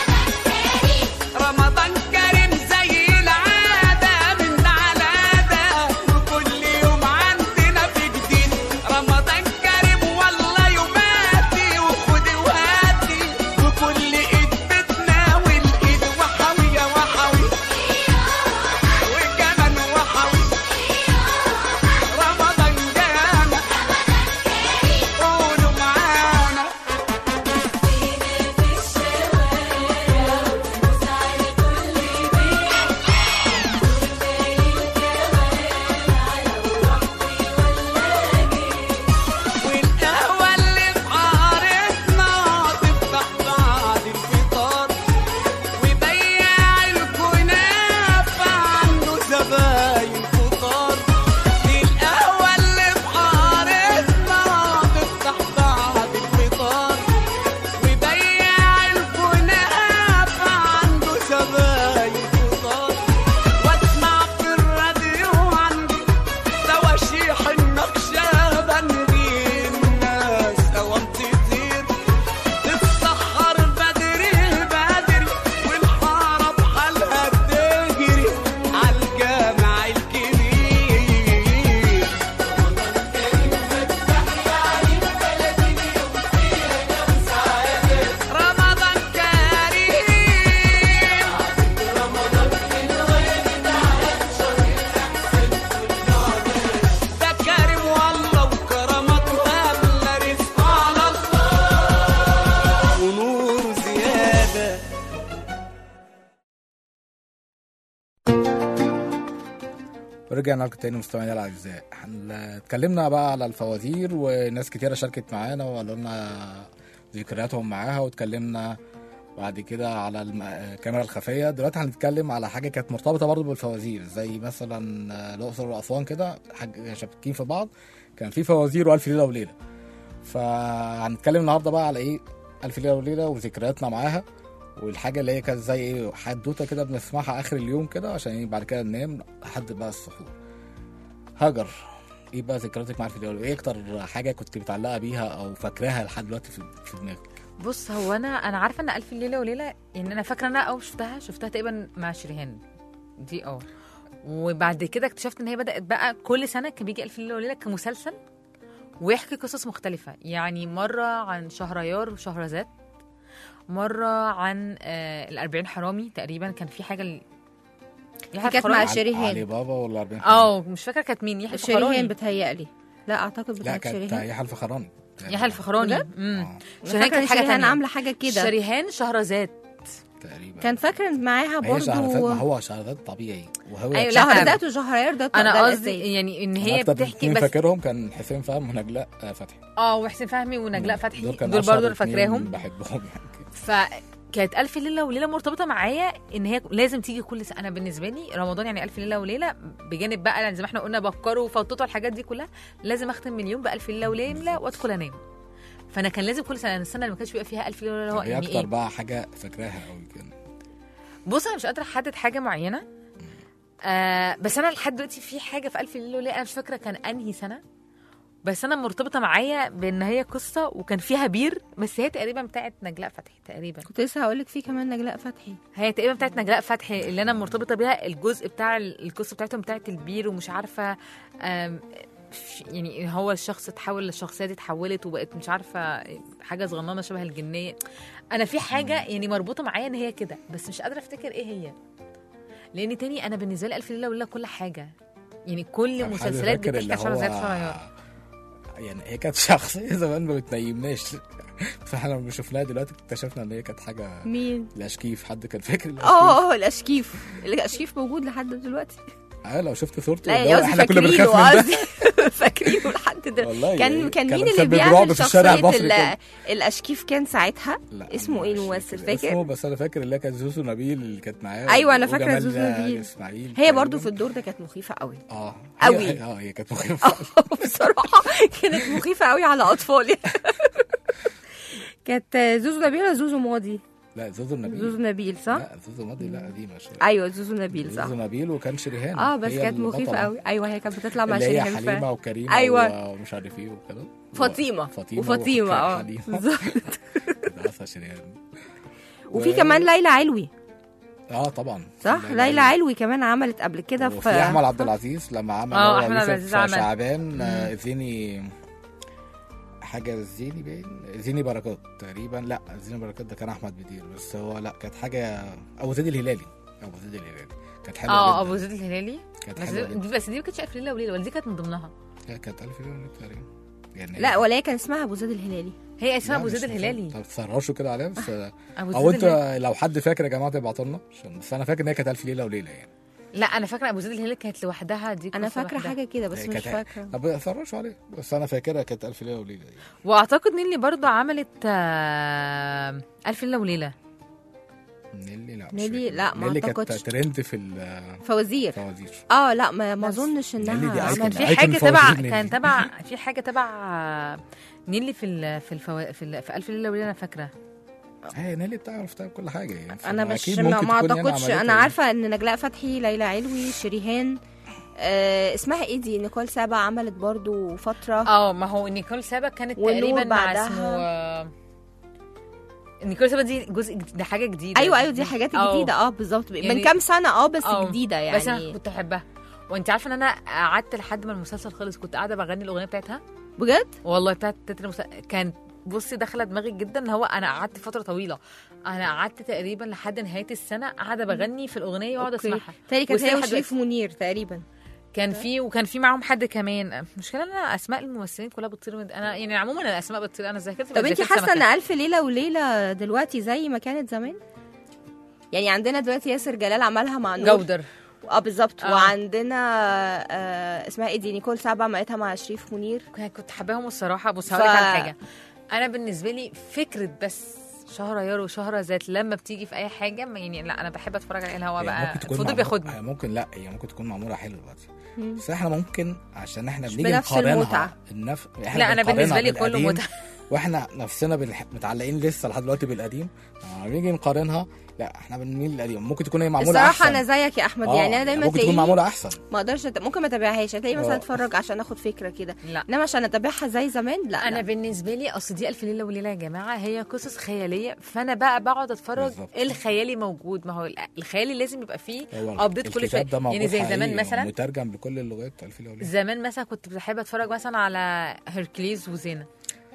رمضان كريم زي العادة من ده على ده وكل يوم عندنا في جديد رمضان كريم والله يباتي وخدي وهاتي وكل ايد بتناول ايد وحوي يا وحوي وكمان وحوي رمضان جانا قولوا معانا والقهوة اللي في حارتنا تفتح بعد الفطار وبياع الكنافة عنده زباين كتار القهوة اللي في حارتنا تفتح بعد الفطار وبياع الكنافة عنده زباين كتار واسمع في الراديو عندي تواشيح النقشبندي الناس اوام تطير تتسحر بدري بدري والحارة بحالها بتجري عالجامع الكبير رمضان كريم ده كريم والله وكرمته أغلى رزق على الله ونور زيادة ورجعنا لكم تاني مستمعينا الاعزاء هن- اتكلمنا بقى على الفوازير وناس كتيره شاركت معانا وقالوا لنا ذكرياتهم معاها واتكلمنا بعد كده على الم- الكاميرا الخفيه دلوقتي هنتكلم على حاجه كانت مرتبطه برضه بالفوازير زي مثلا آه، الاقصر واسوان كده حاجه شابكين في بعض كان في فوازير والف ليله وليله فهنتكلم النهارده بقى على ايه الف ليله وليله وذكرياتنا معاها والحاجه اللي هي كانت زي ايه حدوته كده بنسمعها اخر اليوم كده عشان ايه بعد كده ننام لحد بقى السحور هاجر ايه بقى ذكرياتك مع الفيديو ايه اكتر حاجه كنت متعلقه بيها او فاكراها لحد دلوقتي في في دماغك بص هو انا انا عارفه ان الف ليله وليله ان انا فاكره ان انا اول شفتها شفتها تقريبا مع شريهان دي اه وبعد كده اكتشفت ان هي بدات بقى كل سنه كان بيجي الف ليله وليله كمسلسل ويحكي قصص مختلفة يعني مرة عن شهريار وشهرزاد مرة عن آه الأربعين حرامي تقريبا كان في حاجة ال... يحيى كانت الفخراني؟ مع شريهان. علي بابا ولا 40 اه مش فاكرة كانت مين يحيى شريهان الفخراني بتهيألي لا اعتقد لا بتاعت كانت شريهان يحيى الفخراني يحيى الفخراني بجد؟ امم اه شريهان فاكره كانت حاجة شريهان تانية. عامله حاجه كده شريهان شهرزاد تقريبا كان فاكره إن معاها هي شهرزاد ما برضو هو شهرزاد طبيعي وهو أيوة، لا، شهرزاد وشهريار ده انا ده قصدي الأساس. يعني ان أنا هي أكتر بتحكي اتنين بس فاكرهم كان حسين فهم ونجلاء آه، فتحي اه وحسين فهمي ونجلاء فتحي دول, كان دول أشهر برضه انا اتنين فاكراهم بحبهم يعني فكانت ألف ليلة وليلة مرتبطة معايا إن هي لازم تيجي كل سنة أنا بالنسبة لي رمضان يعني ألف ليلة وليلة بجانب بقى يعني زي ما احنا قلنا بكروا وفوتوا الحاجات دي كلها لازم أختم من اليوم بألف ليلة وليلة وأدخل أنام فأنا كان لازم كل سنة السنة اللي ما كانش بيبقى فيها ألف ليلة وليلة هو طب ايه إني اكتر إيه بقى حاجه فاكراها قوي كده بص أنا مش قادرة أحدد حاجة معينة آه بس أنا لحد دلوقتي في حاجة في ألف ليلة وليلة أنا مش فاكرة كان أنهي سنة بس انا مرتبطه معايا بان هي قصه وكان فيها بير بس هي تقريبا بتاعت نجلاء فتحي تقريبا كنت لسه هقول لك في كمان نجلاء فتحي هي تقريبا بتاعت نجلاء فتحي اللي انا مرتبطه بيها الجزء بتاع ال- القصه بتاعتهم بتاعت البير ومش عارفه آم، ف- يعني هو الشخص اتحول للشخصيه دي اتحولت وبقت مش عارفه حاجه صغننه شبه الجنيه انا في حاجه يعني مربوطه معايا ان هي كده بس مش قادره افتكر ايه هي لان تاني انا بالنسبه لي الف ليله وليله كل حاجه يعني كل طب حد مسلسلات فاكر بتحكي اللي عن شهرزاد هو- شهريار يعني هي كانت شخصيه زمان ما بتنيمناش فاحنا لما شفناها دلوقتي اكتشفنا ان هي كانت حاجه مين الاشكيف حد كان فاكر الاشكيف اه اه الاشكيف الاشكيف موجود لحد دلوقتي اه لو شفت صورته لا اللي يا هو قصدي احنا كنا فاكرينه بنخاف من ده قصدي فاكرينه لحد دلوقتي والله كان يعني كان كان مين اللي مسبب رعب بيعمل في الشارع شخصية المصري ال- كله. الاشكيف كان ساعتها لا اسمه ايه مش الممثل اسمه فاكر بس انا فاكر اللي هي كانت زوزو نبيل اللي كانت معاه أيوة، أنا فاكرة وجمال زوزو نبيل. اسماعيل هي برضو تقريباً. في الدور ده كانت مخيفة قوي اه أوي. هي- اه هي كانت مخيفه بصراحة كانت مخيفة قوي على أطفالي كانت زوزو نبيل ولا زوزو ماضي؟ لا زوزو نبيل زوزو نبيل صح؟ لا زوزو ماضي لا قديمه شويه ايوه زوزو نبيل صح زوزو نبيل وكان شريهان اه بس هي كانت مخيفة البطلة. قوي ايوه هي كانت بتطلع مع اللي هي شريهان حليمه فعلا. وكريمه أيوة. ومش عارف ايه وكده فاطمة فاطمه وفاطمة اه وحليمة. بالظبط ده اصلا شريهان وفي و- كمان ليلى علوي اه طبعا صح ليلى علوي كمان عملت قبل كده وفي في احمد عبد العزيز لما عمل آه، هو أحمد عبد يوسف العزيز عمل. شعبان آه، زيني حاجه زيني باين زيني بركات تقريبا لا زيني بركات ده كان احمد بدير بس هو لا كانت حاجه ابو زيد الهلالي ابو زيد الهلالي كانت حلوه اه جدا. ابو زيد الهلالي كانت بس حلوه دي جدا بس دي ما كانتش الف ليله وليله ولا دي كانت من ضمنها لا، كانت الف ليله تقريبا يعني لا ولا هي كان اسمها ابو زيد الهلالي هي اسمها لا، ابو مش زيد فاكر. الهلالي طب تسرشوا كده عليها بس ابو او زيد انت الهلالي لو حد فاكر يا جماعه تبعتوا لنا عشان بس انا فاكر ان هي كانت الف ليله وليله يعني لا انا فاكره ابو زيد الهلالي كانت لوحدها دي انا قصة فاكره لوحدها. حاجه كده بس هي مش كانت- فاكره طب سرشوا عليها بس انا فاكرها كانت الف ليله وليله يعني. واعتقد نيلي برضو عملت آه، الف ليله وليله نيلي لا مش نيلي فاكر. لا، ما نيلي كانت أعتقدش. ترند في الفوازير فوازير فوازير اه لا ما, ما بس اظنش نيلي دي انها أيكون. كان في أيكون حاجه فوازير تبع نيلي. كان تبع في حاجه تبع آه، نيلي في ال في الفو... في, ال... في الف ليله وليله انا فاكره هي نيلي بتعرف تعمل كل حاجه يعني انا مش فأكيد ما, ممكن ما تكون يعني اعتقدش عملتها انا يعني. عارفه ان نجلاء فتحي ليلى علوي شريهان آه اسمها ايه دي نيكول سابا عملت برضو فتره اه ما هو نيكول سابا كانت ونور تقريبا مع بعدها. اسمه آه، نيكول سابا دي جزء جديد- ده حاجه جديده ايوه ايوه دي حاجات آه. جديده اه بالظبط من يعني- كام سنه اه بس آه. جديده يعني بس انا كنت احبها وانت عارفه ان انا قعدت لحد ما المسلسل خلص كنت قاعده بغني الاغنيه بتاعتها بجد والله بتاعت تتر المسلسل كانت بصي داخله دماغي جدا ان هو انا قعدت فتره طويله انا قعدت تقريبا لحد نهايه السنه قاعده بغني في الاغنيه واقعد أوكي. اسمعها تاني كانت هي وسامح وشريف منير تقريبا كان في وكان في معاهم حد كمان المشكله ان انا اسماء الممثلين كلها بتطير من انا يعني عموما انا الاسماء بتطير انا ذاكرتي طب بقت انت ذاكرة حاسه ان سمكة. الف ليله وليله دلوقتي زي ما كانت زمان يعني عندنا دلوقتي ياسر جلال عملها مع نور جودر اه بالظبط آه. وعندنا آه اسمها ايه دي نيكول سابا عملتها مع شريف منير كنت حباهم الصراحه بص ف- هقول لك على حاجه انا بالنسبه لي فكره بس شهريار وشهرزاد لما بتيجي في اي حاجه ما يعني لا انا بحب اتفرج على الهوا هي بقى ممكن تكون الفضول معمولة- بياخدني هي ممكن لا هي ممكن تكون معموله حلو دلوقتي مم. بس احنا ممكن عشان احنا مش بنيجي بنفس نقارنها المتعة. النف... احنا لا انا بنقارنها بالنسبه لي كله بالقديم، متعه واحنا نفسنا بالح... متعلقين لسه لحد دلوقتي بالقديم لما بنيجي نقارنها لا احنا بنميل للقديم ممكن تكون هي معموله الصراحه احسن انا زيك يا احمد آه، يعني انا دايما ممكن تكون تلاقيني معموله احسن ما اقدرش أت... ممكن ما اتابعهاش هتلاقي مثلا آه. اتفرج عشان اخد فكره كده لا انما عشان اتابعها زي زمان لا انا لا. بالنسبه لي اصل دي الف ليله وليله يا جماعه هي قصص خياليه فانا بقى بقعد اتفرج بالظبط. ايه الخيالي موجود ما هو ال- الخيالي لازم يبقى فيه هو ابديت كل شويه الكتاب ده موجود يعني زي حقيقي زمان مثلا مترجم لكل اللغات الف ليله وليله زمان مثلا كنت بحب اتفرج مثلا على هيركليز وزينة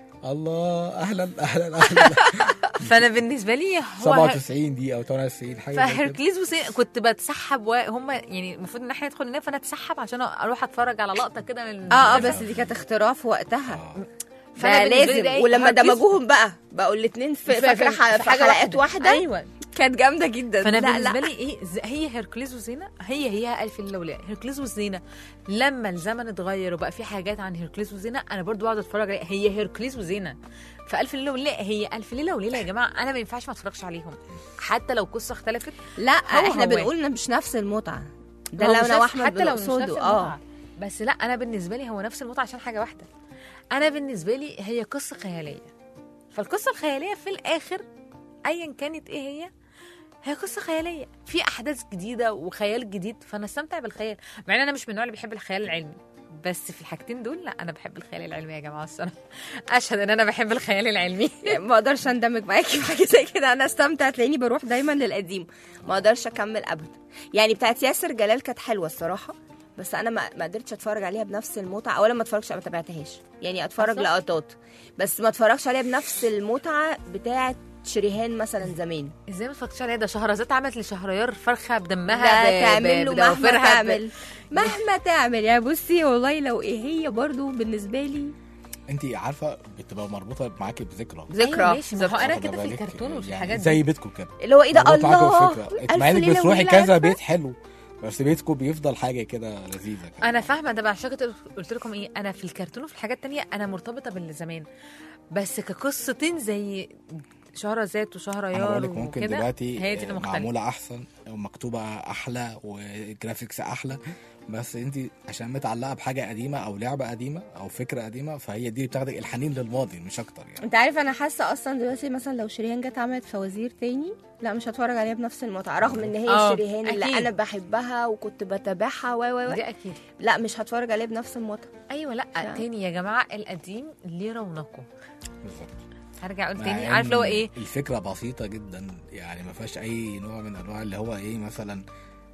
الله اهلا اهلا اهلا فانا بالنسبه لي هو 97 دي او 98 حاجه زي كده. فهيركليز وزينة كنت بتسحب وهم يعني المفروض ان احنا ندخل ننام فانا اتسحب عشان اروح اتفرج على لقطه كده من اه اه بس دي كانت اختراع في وقتها آه. فأنا ده بالنسبة لي لازم ده إيه؟ ولما هركز- دمجوهم بقى بقوا الاثنين في في- فاكره في- ح- في في حاجة حلقات واحده ايوه كانت جامده جدا فانا لا بالنسبه لا لي ايه ز- هي هيركليز وزينة هي هي الف ليله وليله هيركليز وزينة لما الزمن اتغير وبقى في حاجات عن هيركليز وزينة انا برضو بقعد اتفرج عليها هي هيركليز وزينة فالف ليله وليله هي الف ليله وليله يا جماعه انا ما ينفعش ما اتفرجش عليهم حتى لو قصه اختلفت لا هو احنا هو. بنقول إن مش نفس المتعه ده هو لو مش انا نفس- واحمد حتى لو مش نفس بنقصده اه المتعه بس لا انا بالنسبه لي هو نفس المتعه عشان حاجه واحده انا بالنسبه لي هي قصه خياليه فالقصه الخياليه في الاخر ايا كانت ايه هي هي قصه خياليه في احداث جديده وخيال جديد فانا استمتع بالخيال مع ان انا مش من النوع اللي بيحب الخيال العلمي بس في الحاجتين دول لا انا بحب الخيال العلمي يا جماعه الصراحه اشهد ان انا بحب الخيال العلمي يعني ما اقدرش اندمج معاكي في حاجه زي كده انا استمتع تلاقيني بروح دايما للقديم ما اقدرش اكمل ابدا يعني بتاعت ياسر جلال كانت حلوه الصراحه بس انا ما ما قدرتش اتفرج عليها بنفس المتعه اولا ما اتفرجش ما تابعتهاش يعني اتفرج أصلاً؟ لقطات بس ما اتفرجش عليها بنفس المتعه بتاعت شريهان مثلا زمان ازاي ما اتفرجتش عليها ده شهرزاد عملت لشهريار فرخه بدمها ده ب- تعمل ب- له مهما بدوافرها ب- تعمل مهما تعمل يعني بصي والله لو ايه هي برضو بالنسبه لي انت عارفه بتبقى مربوطه معاكي بذكرى ذكرى أيوة ماشي ما هو انا واخدة كده في بالك؟ الكرتون وفي يعني الحاجات دي زي بيتكم كده اللي هو ايه ده مربوط معاكوا الله بالفكرة. ألف مع انك ليلة بتروحي وليلة كذا عارفة؟ بيت حلو بس بيتكم بيفضل حاجه كده لذيذه كده انا فاهمه ده بقى عشان كده قلت لكم ايه انا في الكرتون وفي الحاجات التانية انا مرتبطه باللي زمان بس كقصتين زي شهرزاد انا وشهريار بقول لك ممكن وكده دلوقتي هي دي آه، المختلفه معموله احسن ومكتوبه احلى وجرافيكس احلى بس انت عشان متعلقه بحاجه قديمه او لعبه قديمه او فكره قديمه فهي دي بتاخدك الحنين للماضي مش اكتر يعني انت عارف انا حاسه اصلا دلوقتي مثلا لو شريهان جت عملت فوازير تاني لا مش هتفرج عليها بنفس المتعه رغم ان هي اه، شريهان اللي اكيد. انا بحبها وكنت بتابعها و و و دي اكيد لا مش هتفرج عليها بنفس المتعه ايوه لا لا. تاني يا جماعه القديم ليه رونقه بالظبط هرجع اقول مع تاني إن عارف اللي هو ايه الفكره بسيطه جدا يعني ما فيهاش اي نوع من انواع اللي هو ايه مثلا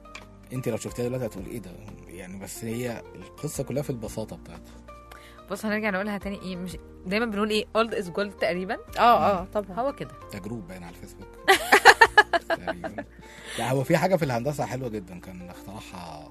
انت لو شفتيها دلوقتي هتقول ايه ده يعني بس هي القصه كلها في البساطه بتاعتها بص هنرجع نقولها تاني ايه مش دايما بنقول ايه اولد از جولد تقريبا اه اه طبعا هو كده ده جروب باين على الفيسبوك تقريبا لا هو في حاجه في الهندسه حلوه جدا كان اخترعها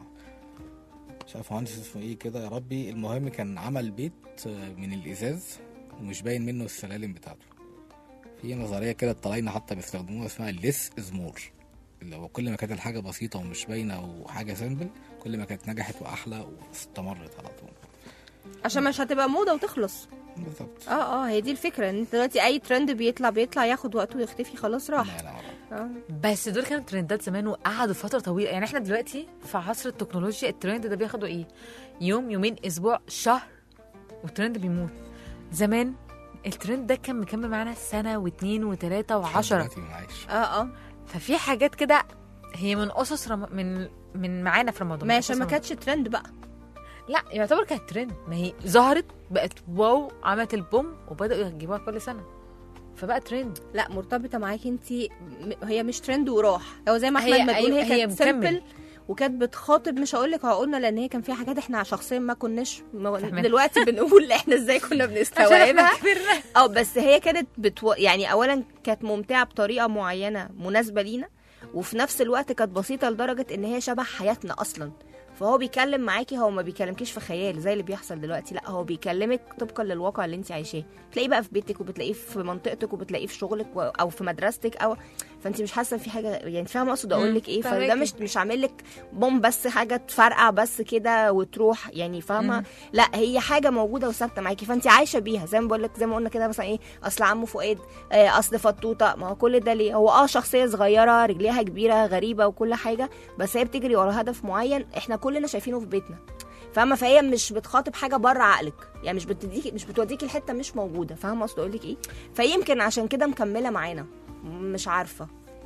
مش عارف مهندس اسمه ايه كده يا ربي المهم كان عمل بيت من الازاز ومش باين منه السلالم بتاعته في نظريه كده الطلاينه حتى بيستخدموها اسمها ليس از مور اللي هو كل ما كانت الحاجه بسيطه ومش باينه وحاجه سيمبل كل ما كانت نجحت واحلى واستمرت على طول عشان مش هتبقى موضه وتخلص بالظبط اه اه هي دي الفكره ان انت دلوقتي اي ترند بيطلع بيطلع ياخد وقته ويختفي خلاص راح لا لا لا. اه بس دول كانوا ترندات زمان وقعدوا فتره طويله يعني احنا دلوقتي في عصر التكنولوجيا الترند ده بياخدوا ايه يوم يومين اسبوع شهر والترند بيموت زمان الترند ده كان مكمل معانا سنه واثنين وثلاثه وعشرة دلوقتي معايش اه اه ففي حاجات كده هي من اسس رم... من من معانا في رمضان ما من عشان أسس ما رمضان. كانتش ترند بقى لا يعتبر كانت ترند ما هي ظهرت بقت واو عملت البوم وبداوا يجيبوها كل سنه فبقى ترند لا مرتبطه معاكي انت هي مش ترند وراح هو زي ما احمد هي- ما بيقول هي- هي, هي كانت مكمل. سيمبل وكانت بتخاطب مش هقول لك عقولنا لان هي كان فيها حاجات احنا شخصيا ما كناش ما فاهمين. دلوقتي بنقول احنا ازاي كنا بنستوعبها اه بس هي كانت بتو... يعني اولا كانت ممتعه بطريقه معينه مناسبه لينا وفي نفس الوقت كانت بسيطه لدرجه ان هي شبه حياتنا اصلا فهو بيكلم معاكي هو ما بيكلمكيش في خيال زي اللي بيحصل دلوقتي لا هو بيكلمك طبقا للواقع اللي انت عايشاه تلاقيه بقى في بيتك وبتلاقيه في منطقتك وبتلاقيه في شغلك و... او في مدرستك او فانت مش حاسه ان في حاجه يعني فاهمه اقصد اقول لك ايه فده فاهماكي. مش مش عامل لك بوم بس حاجه تفرقع بس كده وتروح يعني فاهمه لا هي حاجه موجوده وثابته معاكي فانت عايشه بيها زي ما بقول لك زي ما قلنا كده مثلا ايه اصل عمو فؤاد آه، اصل فطوطه ما هو كل ده ليه هو اه شخصيه صغيره رجليها كبيره غريبه وكل حاجه بس هي بتجري ورا هدف معين احنا كلنا شايفينه في بيتنا فاهمه فهي مش بتخاطب حاجه بره عقلك يعني مش بتديكي مش بتوديكي الحته مش موجوده فاهمه قصدي اقول لك ايه فيمكن عشان كده مكمله معانا مش عارفه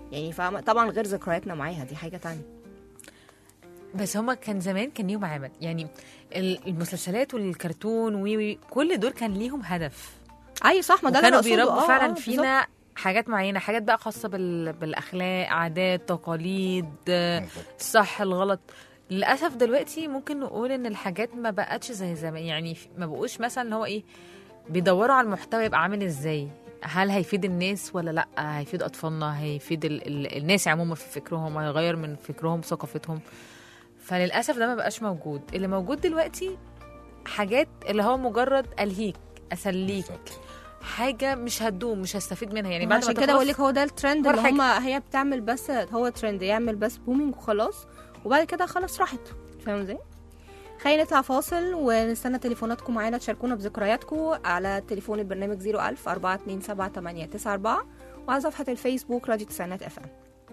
يعني فاهمه طبعا غير ذكرياتنا معاها دي حاجه تانية بس هما كان زمان كان ليهم عمل يعني ال- المسلسلات والكرتون وي وي كل دول كان ليهم هدف اي صح ما ده اللي وكانوا أنا أقصده. بيربوا آه، فعلا آه، بالظبط. فينا حاجات معينه حاجات بقى خاصه بال... بالاخلاق عادات تقاليد آه، الصح الغلط للاسف دلوقتي ممكن نقول ان الحاجات ما بقتش زي زمان يعني في- ما بقوش مثلا اللي هو ايه بيدوروا على المحتوى يبقى عامل ازاي هل هيفيد الناس ولا لا هيفيد اطفالنا هيفيد ال... ال... الناس عموما في فكرهم هيغير من فكرهم وثقافتهم فللاسف ده ما بقاش موجود اللي موجود دلوقتي حاجات اللي هو مجرد الهيك اسليك حاجه مش هتدوم مش هستفيد منها يعني بعد ما عشان كده تخلص- بقول لك هو ده الترند ولا اللي حاجة. هما هي بتعمل بس هو ترند يعمل بس بومينج وخلاص وبعد كده خلاص راحت فاهم ازاي؟ خلينا نطلع فاصل ونستنى تليفوناتكم معانا تشاركونا بذكرياتكم على تليفون البرنامج 01000 427 وعلى صفحة الفيسبوك راديو تسعينات اف ام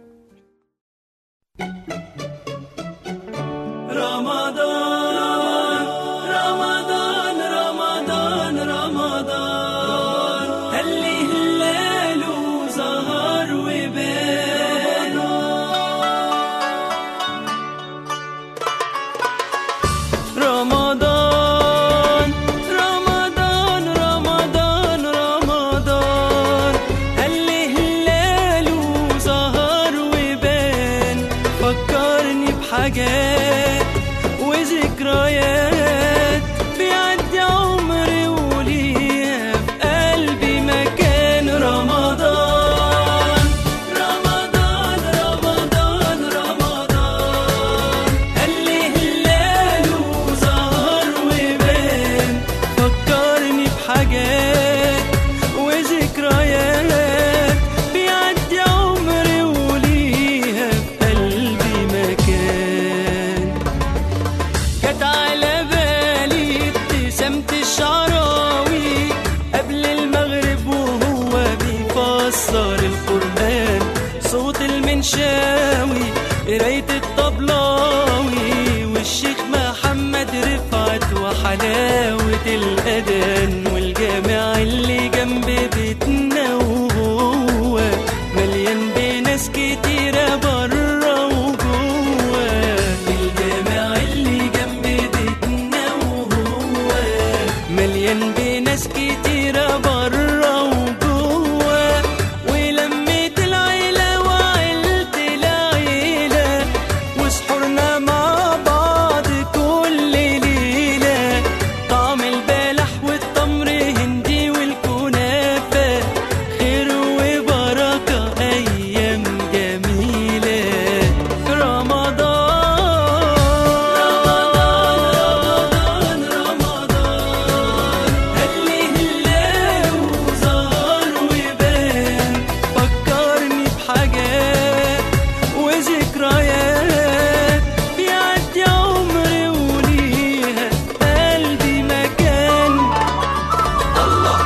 رمضان رمضان رمضان رمضان اللي هلاله ظهر وبان رمضان رمضان رمضان رمضان اللي هلاله ظهر وبان فكرني بحاجات وذكريات بيعدي عمري وليها في قلبي مكان رمضان رمضان رمضان رمضان اللي هلاله ظهر وبان فكرني بحاجات وذكريات بيعدي عمري وليها في قلبي مكان جت على بالي ابتسامة الشعراوي قبل المغرب وهو بيفسر القرآن صوت المنشاوي قراية الطبلاوي والشيخ محمد رفعت وحلاوة الأذان والجامع اللي جنب بيتنا وهو مليان بناس كتيرة برا وجوه الجامع اللي جنب بيتنا وهو مليان بناس كتيرة برا وجوه ولمة العيلة وعيلة العيلة وسحورنا مع بعض كل ليلة طعم البلح والتمر هندي والكنافة خير وبركة أيام جميلة رمضان رمضان اللي هلال وظهر وبان فكرني بحاجات وذكريات بيعدي عمري وليها قلبي مكان الله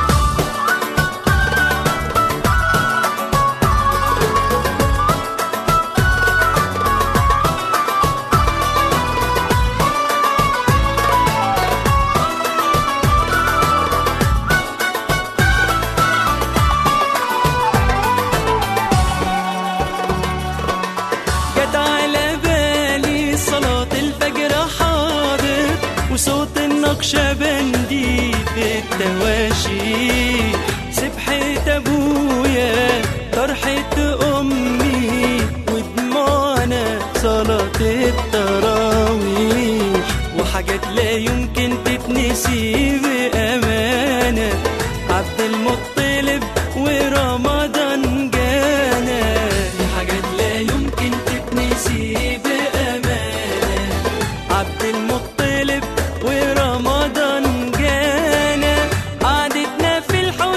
جت على بالي صلاة الفجر حاضر وصوت النقشبندي في التواشي سبحة أبويا طرحة أمي ودموعنا صلاة التراويح وحاجات لا يمكن تتنسي بأمانة عبد المطلب ورمضان جانا دي حاجات لا يمكن تتنسي بأمانة عبد المطلب ورمضان جانا قعدتنا في الحب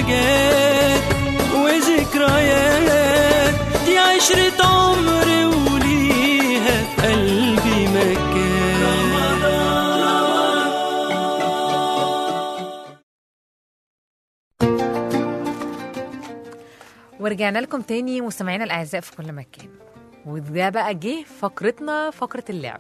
حاجات وذكريات دي عشرة عمر وليها في قلبي مكان ورجعنا لكم تاني مستمعينا الاعزاء في كل مكان وده بقى جه فقرتنا فقره اللعب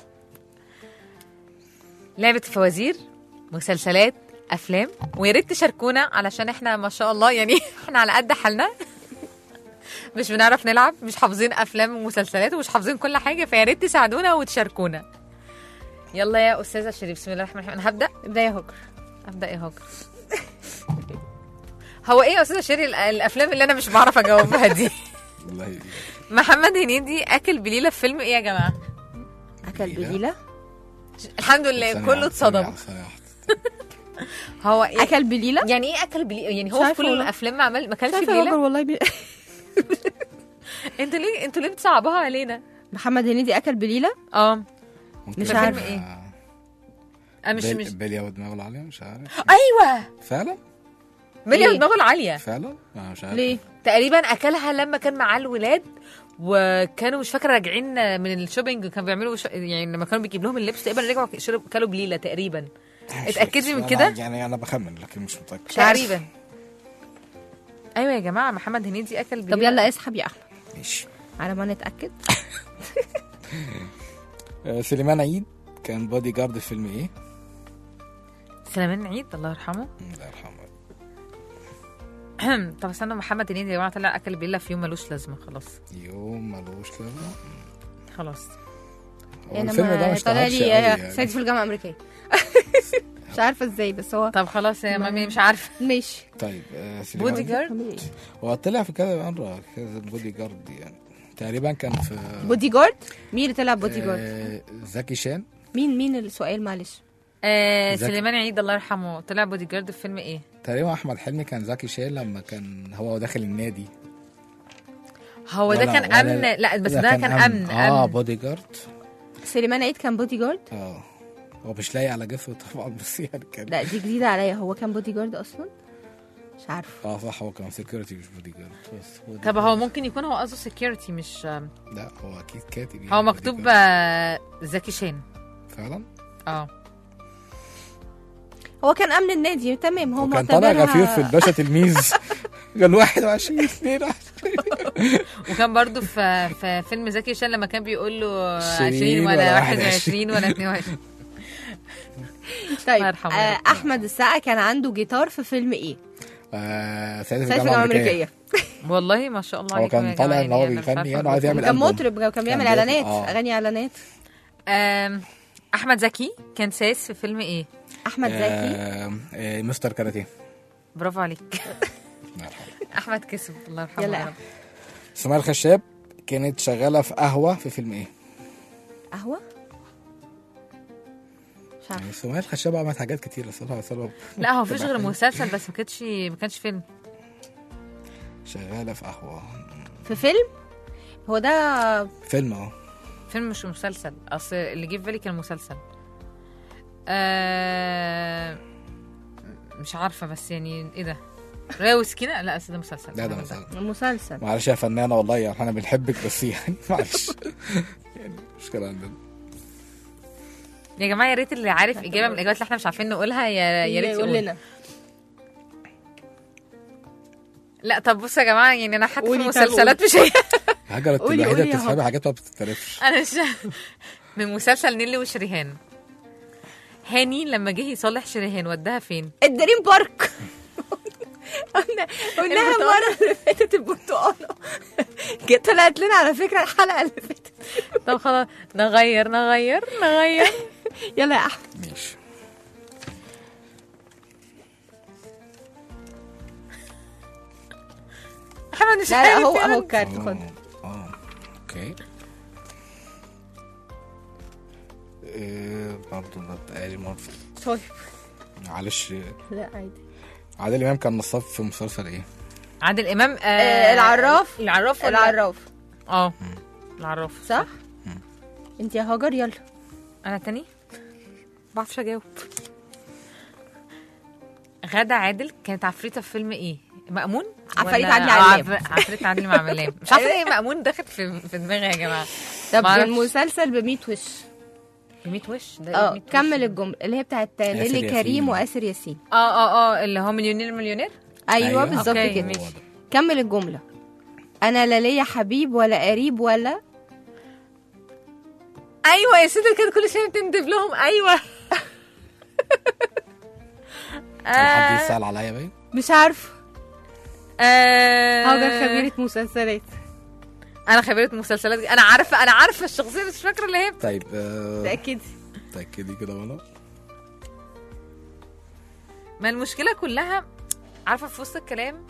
لعبه فوازير مسلسلات افلام ويا ريت تشاركونا علشان احنا ما شاء الله يعني احنا على قد حالنا مش بنعرف نلعب مش حافظين افلام ومسلسلات ومش حافظين كل حاجه فيا ريت تساعدونا وتشاركونا يلا يا استاذه شريف بسم الله الرحمن الرحيم انا هبدا ابدا يا هجر ابدا يا هاجر هو ايه يا استاذه شيري ال- الافلام اللي انا مش بعرف اجاوبها دي والله محمد هنيدي اكل بليله في فيلم ايه يا جماعه اكل بليله الحمد لله ثانية كله واحدة، اتصدم ثانية- ثانية واحدة. هو إيه؟ اكل بليله يعني ايه اكل بليله يعني مش هو في عارفة كل والله. الافلام ما عمل ما كانش عارفة يا هجر بليله والله بي... انتوا ليه انتوا ليه بتصعبوها علينا محمد هنيدي اكل بليله اه ممكن مش ده عارفة. فيلم ايه آه، انا مش بال- مش باليا ودماغه العالية مش عارف ايوه فعلا مليا إيه؟ دماغه العاليه فعلا أنا مش عارف ليه تقريبا اكلها لما كان معاه الولاد وكانوا مش فاكره راجعين من الشوبينج كانوا بيعملوا ش... يعني لما كانوا بيجيب لهم اللبس تقريبا رجعوا شرب كلوا بليله تقريبا اتاكدي من أنا- كده يعني انا بخمن لكن مش متاكد تقريبا ايوه يا جماعه محمد هنيدي اكل بليله طب يلا اسحب يا احمد ماشي على ما نتاكد آه، سليمان عيد كان بودي جارد في فيلم ايه؟ سليمان عيد الله يرحمه الله يرحمه طب استنى محمد هنيدي يا جماعه طلع اكل بليله في يوم ملوش لازمه خلاص يوم ملوش لازمه خلاص هو يعني الفيلم ده ما مش طالع اشتهرش لي قوي آه، يعني. صعيدي في الجامعه الامريكيه مش عارفه ازاي بس هو طب خلاص يا مامي مش عارفه ماشي طيب آه، سليمان بودي عيد. جارد هو طلع في كذا مره كذا بودي جارد يعني تقريبا كان في بودي جارد مين اللي طلع بودي جارد آه، زكي شان مين مين السؤال معلش آه زكي. سليمان عيد الله يرحمه طلع بودي جارد في فيلم ايه تقريبا احمد حلمي كان زكي شان لما كان هو داخل النادي هو ده ولا- كان ولا- امن لا بس ده كان امن اه امن بودي جارد سليمان عيد كان بودي جارد اه هو مش لاقي على جسمه طبعا بس يعني كان لا دي جديده عليا هو كان بودي جارد اصلا مش عارفه اه صح هو كان سكيورتي مش بودي جارد بس بودي طب هو جارد. ممكن يكون هو قصده سكيورتي مش لا هو اكيد كاتب يعني هو بودي مكتوب جارد. آه، زكي شان فعلا اه هو كان امن النادي تمام هو وكان طالع معتبرها- غفير في الباشا تلميذ كان 21 2 وكان برضو في في فيلم زكي شان لما كان بيقول له عشرين 20 ولا ولا واحد 21 ولا 22 طيب الله يرحمه يا آه رب. احمد السقا كان عنده جيتار في فيلم ايه؟ آه سعيد في سعيد في الجامعه الجامعه الامريكيه الامريكيه والله ما شاء الله هو عليكم كان يا طالع جماعة، ان هو يعني أنا مش بيغني عارفة يعني أقول عايز يعمل كان ألبوم. مطرب كان كان بيعمل بيعمل- اعلانات آه. اغاني اعلانات آم، احمد زكي كان سايس في فيلم ايه احمد زكي آه آه مستر كاراتيه برافو عليك الله يرحمه. احمد كسب الله يرحمه يلا يا رب سمية الخشاب كانت شغاله في قهوه في فيلم ايه؟ قهوه مش عارفه يعني سمية الخشاب عملت حاجات كتير الصراحه بس أنا لا هو مفيش غير تبقى مسلسل بس ما كانش ما كانش فيلم شغاله في قهوه في فيلم هو ده فيلم اه فيلم مش مسلسل اصل اللي جه في بالي كان مسلسل آه مش عارفه بس يعني ايه ده ريا وسكينه لا أصل ده مسلسل لا ده أنا مسلسل مسلسل معلش يا فنانه والله يعني احنا بنحبك بس يعني معلش يعني مشكله عندنا يا جماعه يا ريت اللي عارف اجابه من الاجابات اللي احنا مش عارفين نقولها يا يا ريت يقول يقول لنا لا طب بصوا يا جماعه يعني انا حتى في قولي طب المسلسلات مش هي هاجر انت قولي- الوحيده قولي يا بتفهمي هاجر. حاجات ما بتتعرفش انا مش من مسلسل نيلي وشريهان هاني لما جه يصالح شريهان وداها فين الدريم بارك قلنا قلناها البرتقالة. المره اللي فاتت البرتقاله جت طلعت لنا على فكره الحلقه اللي فاتت طب خلاص نغير نغير نغير يلا يا احمد ماشي احمد مش لا لا عارف هو يعني. اهو الكارت خد اه اه اوكي إيه برضه ده بقالي مرة طيب معلش لا عادي عادل امام كان نصاب في مسلسل ايه؟ عادل امام آه آه، العراف. العراف ولا- العراف اه العراف صح انت يا هاجر يلا انا تاني بعرفش اجاوب غادة عادل كانت عفريتة في فيلم ايه مأمون عفاريت ولا- عدلي آه، علام. عف- عفاريت عدلي مع علام مش عارفه ايه مأمون داخل في في دماغي يا جماعه طب معرفش. المسلسل ب 100 وش 100 وش ده إيه اه 100 وش كمل ده؟ الجمله اللي هي بتاعت ياسر نيلي ياسين. كريم واسر ياسين اه اه اه اللي هو مليونير مليونير ايوه أيوة. بالظبط أوكي، كده ماشي. هو ده. كمل الجمله انا لا ليا حبيب ولا قريب ولا ايوه يا ستي كانت كل شويه بتندب لهم ايوه حد آه يسأل عليا باين مش عارفه آه هاجر خبيره مسلسلات انا خبيره مسلسلات انا عارفه انا عارفه الشخصيه بس مش فاكره اللي هي طيب آه، تاكدي تأكدي كده ولا ما المشكله كلها عارفه في وسط الكلام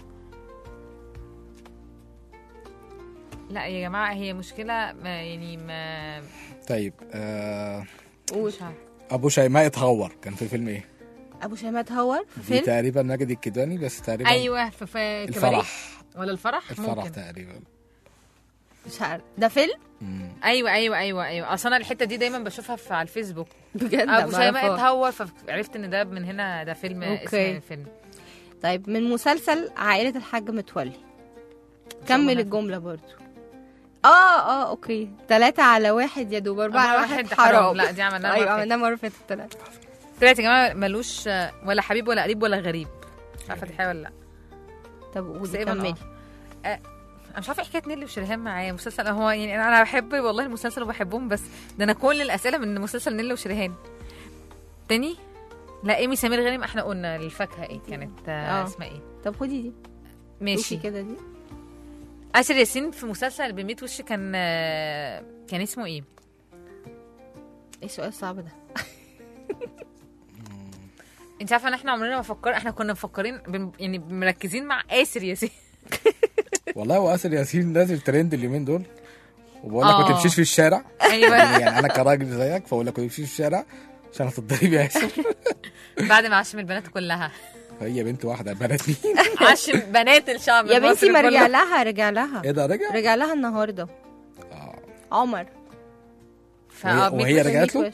لا يا جماعه هي مشكله ما يعني ما طيب آه قول مش عارفه ابو شيماء اتهور كان في فيلم ايه؟ ابو شيماء اتهور في دي فيلم تقريبا ماجد الكدواني بس تقريبا ايوه في, في كباريه الفرح ولا الفرح الفرح ممكن تقريبا مش عارف ده فيلم مم. ايوه ايوه ايوه ايوه اصل انا الحته دي دايما بشوفها في على الفيسبوك بجد ابو ما شيماء أعرفهاش. اتهور فعرفت ان ده من هنا ده فيلم أوكي. اسم الفيلم طيب من مسلسل عائله الحاج متولي الله كمل هفهم. الجمله برضو اه اه اوكي ثلاثة على واحد يا دوب أربعة على واحد حرام لا دي عملناها أيوة مرة فاتت. عملناها مرة فاتت ثلاثة طلعت يا جماعه ملوش آه، ولا حبيب ولا قريب ولا غريب مش عارفه دي حقيقة ولا لا طب قولي تقريباً كملي آه. انا مش عارفه إيه حكايه نيلي وشريهان معايا مسلسل هو يعني انا أنا بحب والله المسلسل وبحبهم بس ده انا كل الاسئله من مسلسل نيلي وشريهان تاني لا ايمي سمير غانم احنا قلنا الفاكهه ايه كانت آه آه. اسمها ايه طب خدي دي ماشي شوفي كده دي آسر ياسين في مسلسل بميت وش كان آه، كان اسمه ايه ايه السؤال الصعب ده انت عارفه ان احنا عمرنا ما فكر احنا كنا مفكرين بن... يعني مركزين مع آسر ياسين والله هو اسر ياسين نازل ترند اليومين دول وبقول لك ما آه. تمشيش في الشارع ايوه يعني انا كراجل زيك فاقول لك ما تمشيش في الشارع عشان هتتضرب يا ياسر بعد ما عشم البنات كلها هي بنت واحده البنات مين عشم بنات الشعب يا بنتي المصري ما كله. رجع لها رجع لها ايه ده رجع رجع لها النهارده آه. عمر فآه، وهي- وهي بيت- رجعت له وش.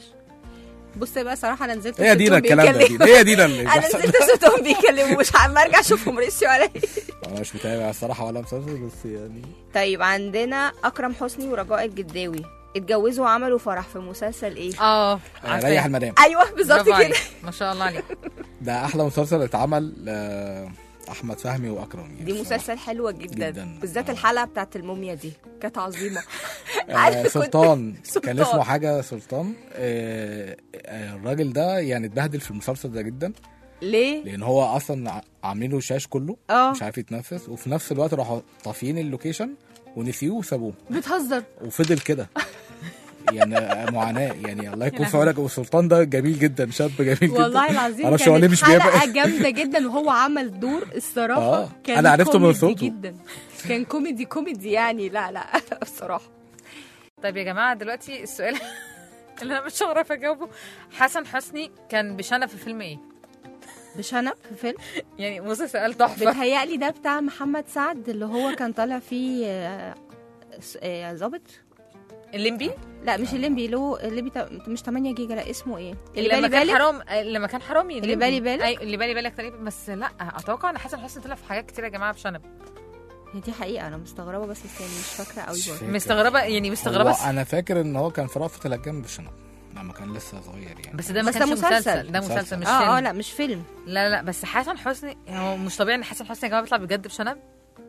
بص بقى صراحه انا نزلت هي دينا شفتهم الكلام ده بيتكلموا. دينا هي دينا اللي انا بيحصل نزلت شفتهم بيكلموا مش عم ارجع اشوفهم رسيوا عليا انا مش متابع الصراحه ولا مسلسل بس يعني طيب عندنا اكرم حسني ورجاء الجداوي اتجوزوا وعملوا فرح في مسلسل ايه اه آه، عارفاه. ريح المدام ايوه بالظبط برافو كده عليك. ما شاء الله عليك ده احلى مسلسل اتعمل آه، احمد فهمي واكرم يعني دي الصراحة. مسلسل حلوه جدا, جداً. بالذات آه. الحلقه بتاعت الموميا دي كانت عظيمه آه، عارفة كنت- سلطان كان سلطان. اسمه حاجه سلطان آه، آه، الراجل ده يعني اتبهدل في المسلسل ده جدا ليه لان هو اصلا ع- عاملين له شاش كله اه مش عارف يتنفس وفي نفس الوقت راحوا طافيين اللوكيشن ونسيوه وسابوه بتهزر وفضل كده يعني آه، معاناه يعني الله يكون في عونك والسلطان ده جميل جدا شاب جميل جدا والله العظيم معرفش هو ليه كانت مش حلقه بيبقى جامده جدا وهو عمل دور الصراحه آه، كان أنا عرفته من كوميدي صوته. جدا كان كوميدي كوميدي يعني لا لا الصراحه طيب يا جماعه دلوقتي السؤال اللي انا مش هعرف اجاوبه حسن حسني كان بشنب في فيلم ايه؟ بشنب في فيلم يعني بص سؤال تحفه بتهيألي ده بتاع محمد سعد اللي هو كان طالع فيه آه، س- آه، ظابط الليمبي لا مش الليمبي له الليمبي تا- مش 8 جيجا لا اسمه ايه اللي لما بالي كان بالك حرام لما كان حرامي اللي الليمبي. بالي بالك؟ أي... اللي بالي بالك تقريبا بس لا اتوقع ان حسن حسني طلع في حاجات كتير يا جماعه بشنب هي دي حقيقه انا مستغربه بس يعني مش فاكره قوي مش برضه فاكر. مستغربه يعني مستغربه بس, هو انا فاكر ان هو كان في رأفت الهجان بشنب لما كان لسه صغير يعني بس ده ما بس ده كانش مسلسل. مسلسل ده مسلسل مسلسل. مش اه اه فيلم لا مش فيلم لا لا بس حسن حسني هو مش طبيعي ان حسن حسني يا جماعه بيطلع بجد بشنب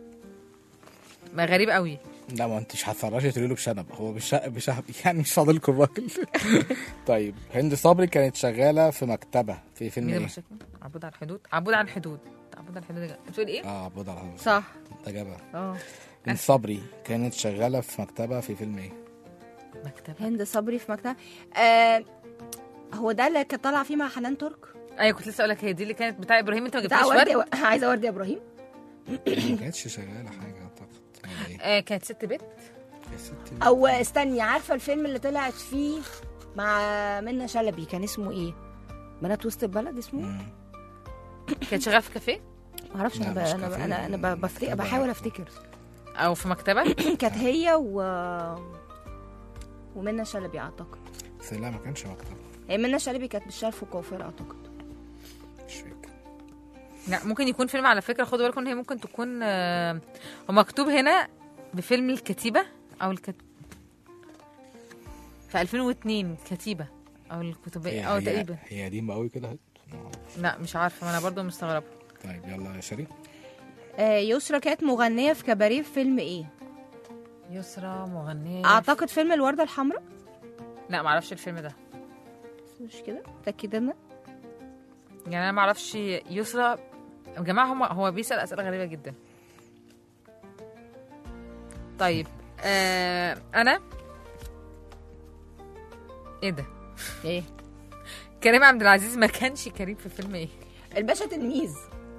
ما غريب قوي لا ما انتش هتفرجي تقولي له بشنب هو بش... بش... يعني مش فاضل لكم الراجل طيب هند صبري كانت شغاله في مكتبه في فيلم مين ايه؟ المشاكل عبود على الحدود عبود على الحدود عبود على الحدود بتقول ايه اه عبود على الحدود. صح ده جابها اه هند صبري كانت شغاله في مكتبه في فيلم ايه؟ مكتب هند صبري في مكتب آه هو ده اللي كان طالع فيه مع حنان ترك ايوه كنت لسه اقول لك هي دي اللي كانت بتاع ابراهيم انت ما بتاع جبتليش وردي ورد عايزه وردي يا ابراهيم ما كانتش شغاله حاجه اعتقد ولا ايه؟ آه كانت ست بيت يا ستي او استني عارفه الفيلم اللي طلعت فيه مع منى شلبي كان اسمه ايه بنات وسط البلد اسمه إيه؟ مم. كانت شغاله في كافيه معرفش لا، انا ب... مش انا ب... كافيه. انا انا ب... بفتكر مكتبة. بحاول افتكر او في مكتبه كانت هي و ومنى شلبي اعتقد بس لا ما كانش مكتبه هي منى شلبي كانت بالشرف وكوافير اعتقد مش فاكر لا ممكن يكون فيلم على فكره خدوا بالكم ان هي ممكن تكون آه، هو مكتوب هنا بفيلم الكتيبه او الكت... في 2002 كتيبه او الكتبيه اه هي, تقريبا هي قديمه قوي كده لا مش عارفه ما انا برضو مستغربه طيب يلا يا شريف آه يسرا كانت مغنيه في كباريه في فيلم ايه يسرا مغنيه اعتقد فيلم الورده الحمراء لا ما اعرفش الفيلم ده مش كده متاكده انا يعني انا ما اعرفش يسرا يا جماعه هم هو بيسال اسئله غريبه جدا طيب آه انا ايه ده ايه كريم عبد العزيز ما كانش كريم في فيلم ايه الباشا تلميذ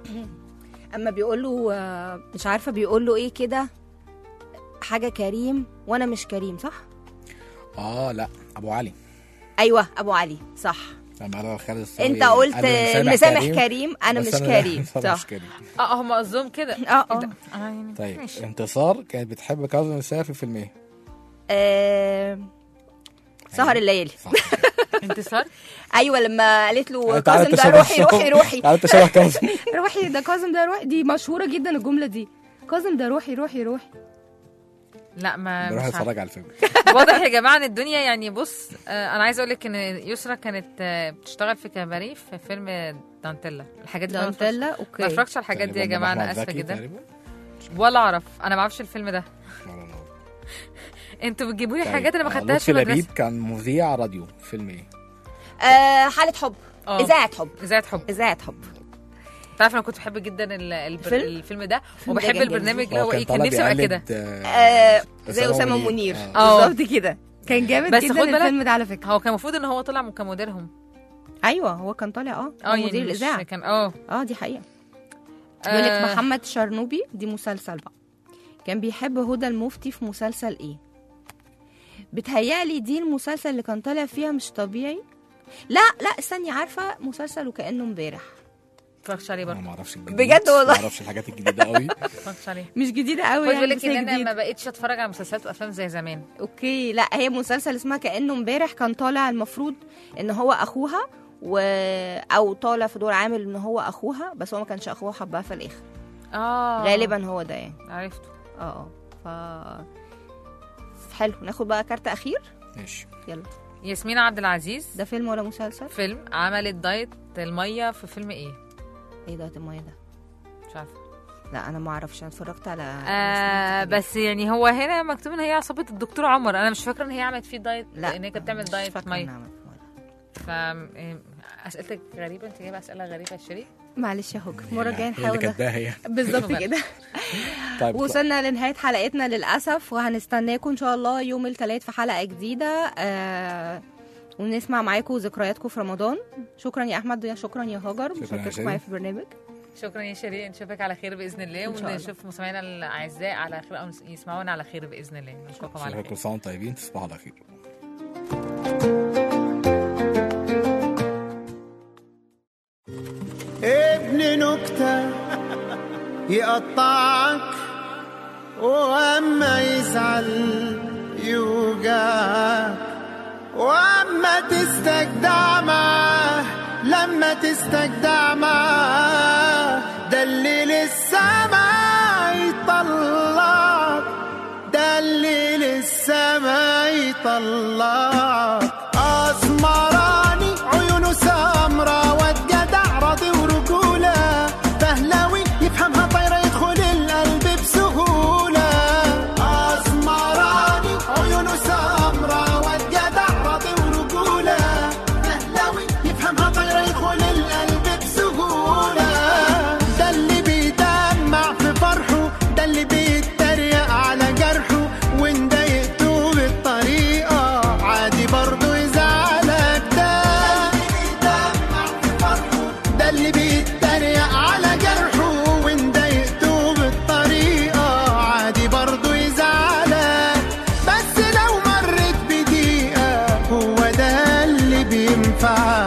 اما بيقول له آه، مش عارفه بيقول له ايه كده حاجه كريم وانا مش كريم صح اه لا ابو علي ايوه ابو علي صح لما قال خالد الصاوي انت قلت قال له مسامح كريم انا مش بس كريم أنا صح مش كريم اه هم قصدهم كده اه إيه اه ده؟ آه يعني طيب ماشي. انتصار كانت بتحب كاظم الساهر في فيلم ايه؟ آه، سهر الليالي صح انتصار ايوه لما قالت له تعالى كاظم انت ده شبه- روحي روحي روحي تعالى انت شبه كاظم روحي ده كاظم ده روحي دي مشهوره جدا الجمله دي كاظم ده روحي روحي روحي لا ما بروح مش عارفة. اتفرج على الفيلم واضح يا جماعه ان الدنيا يعني بص آه انا عايزه اقول لك ان يسرا كانت آه بتشتغل في كباريه في فيلم دانتيلا الحاجات دي ما بتفرجش- دانتيلا ما اوكي اتفرجتش على الحاجات دي يا تقريباً جماعه أحمد انا اسفه زكي جدا تقريباً. ولا اعرف انا ما اعرفش الفيلم ده لا، لا، لا. انتوا بتجيبوا لي طيب، حاجات انا ما آه، خدتهاش في لطفي المدرسه لبيب كان مذيع راديو فيلم ايه؟ آه حاله حب آه. اذاعه حب اذاعه حب اذاعه حب تعرف انا كنت بحب جدا ال- البر... الفيلم؟ الفيلم ده الفيلم ده وبحب كان البرنامج اللي هو هو ايه كان طالع نفسي ابقى بيقلد، كده آه، آه زي اسامه منير آه. آه. بالظبط كده كان جامد بس جدا خد بالك- الفيلم ده على فكره هو كان المفروض ان هو طلع كمديرهم ايوه هو كان طالع اه اه هو يعني مدير مش الاذاعه كان اه اه دي حقيقه يقول لك آه، محمد شرنوبي دي مسلسل بقى كان بيحب هدى المفتي في مسلسل ايه بتهيألي دي المسلسل اللي كان طالع فيها مش طبيعي لا لا استني عارفه مسلسل وكانه امبارح اتفرجتش عليه انا برضه ما اعرفش الجديد بجد والله. ما اعرفش الحاجات الجديده قوي اتفرجتش عليه مش جديده قوي خد يعني بالك بس هي ان انا جديدة. ما بقتش اتفرج على مسلسلات وافلام زي زمان اوكي لا هي مسلسل اسمها كانه امبارح كان طالع المفروض ان هو اخوها و... او طالع في دور عامل ان هو اخوها بس هو ما كانش اخوها حبها في الاخر اه غالبا هو ده يعني عرفته اه اه ف حلو ناخد بقى كارت اخير ماشي يلا ياسمين عبد العزيز ده فيلم ولا مسلسل فيلم عملت دايت الميه في فيلم ايه ايه ده الميه ده مش عارفه لا انا ما اعرفش انا اتفرجت على آه بس يعني هو هنا مكتوب ان هي عصابه الدكتور عمر انا مش فاكره ان هي عملت فيه دايت لا ان هي كانت بتعمل مش دايت فاكرة ميه إنها عملت ولا. ف إيه، اسئلتك غريبه انت جايبه اسئله غريبه يا شريف معلش يا هوك المره الجايه هي اللي نحاول كاتباها هي بالظبط كده طيب وصلنا لنهايه حلقتنا للاسف وهنستناكم ان شاء الله يوم الثلاث في حلقه جديده آه ونسمع معاكم ذكرياتكم في رمضان شكرا يا احمد يا شكرا يا هاجر شكراً يا مشاركتكم شيرين. معايا في البرنامج شكرا يا شيرين نشوفك على خير باذن الله إن شاء الله. ونشوف مستمعينا الاعزاء على خير او يسمعونا على خير باذن الله نشوفكم على خير كل سنه وانتم طيبين تصبحوا على خير ابن نكتة يقطعك واما يزعل يوجعك واما تستجدع معاه لما تستجدع معاه ده اللي للسما يطلعك ده اللي للسما يطلعك اسمراني عيونه سمرة واد جدع راضي ورجولة فهلاوي يفهمها طايرة يدخل القلب بسهولة اسمراني عيونه سمرة واد جدع راضي ورجولة فهلاوي يفهمها طايرة يدخل القلب بسهولة ده اللي بيدمع في فرحه ده اللي بيتريق على جرحه وان ضايقته بالطريقة عادي برضه يزعلك ده ده اللي بيتريق على جرحه وان ضايقته بالطريقة عادي برضه يزعلك بس لو مرت بدقيقة هو ده اللي بينفعك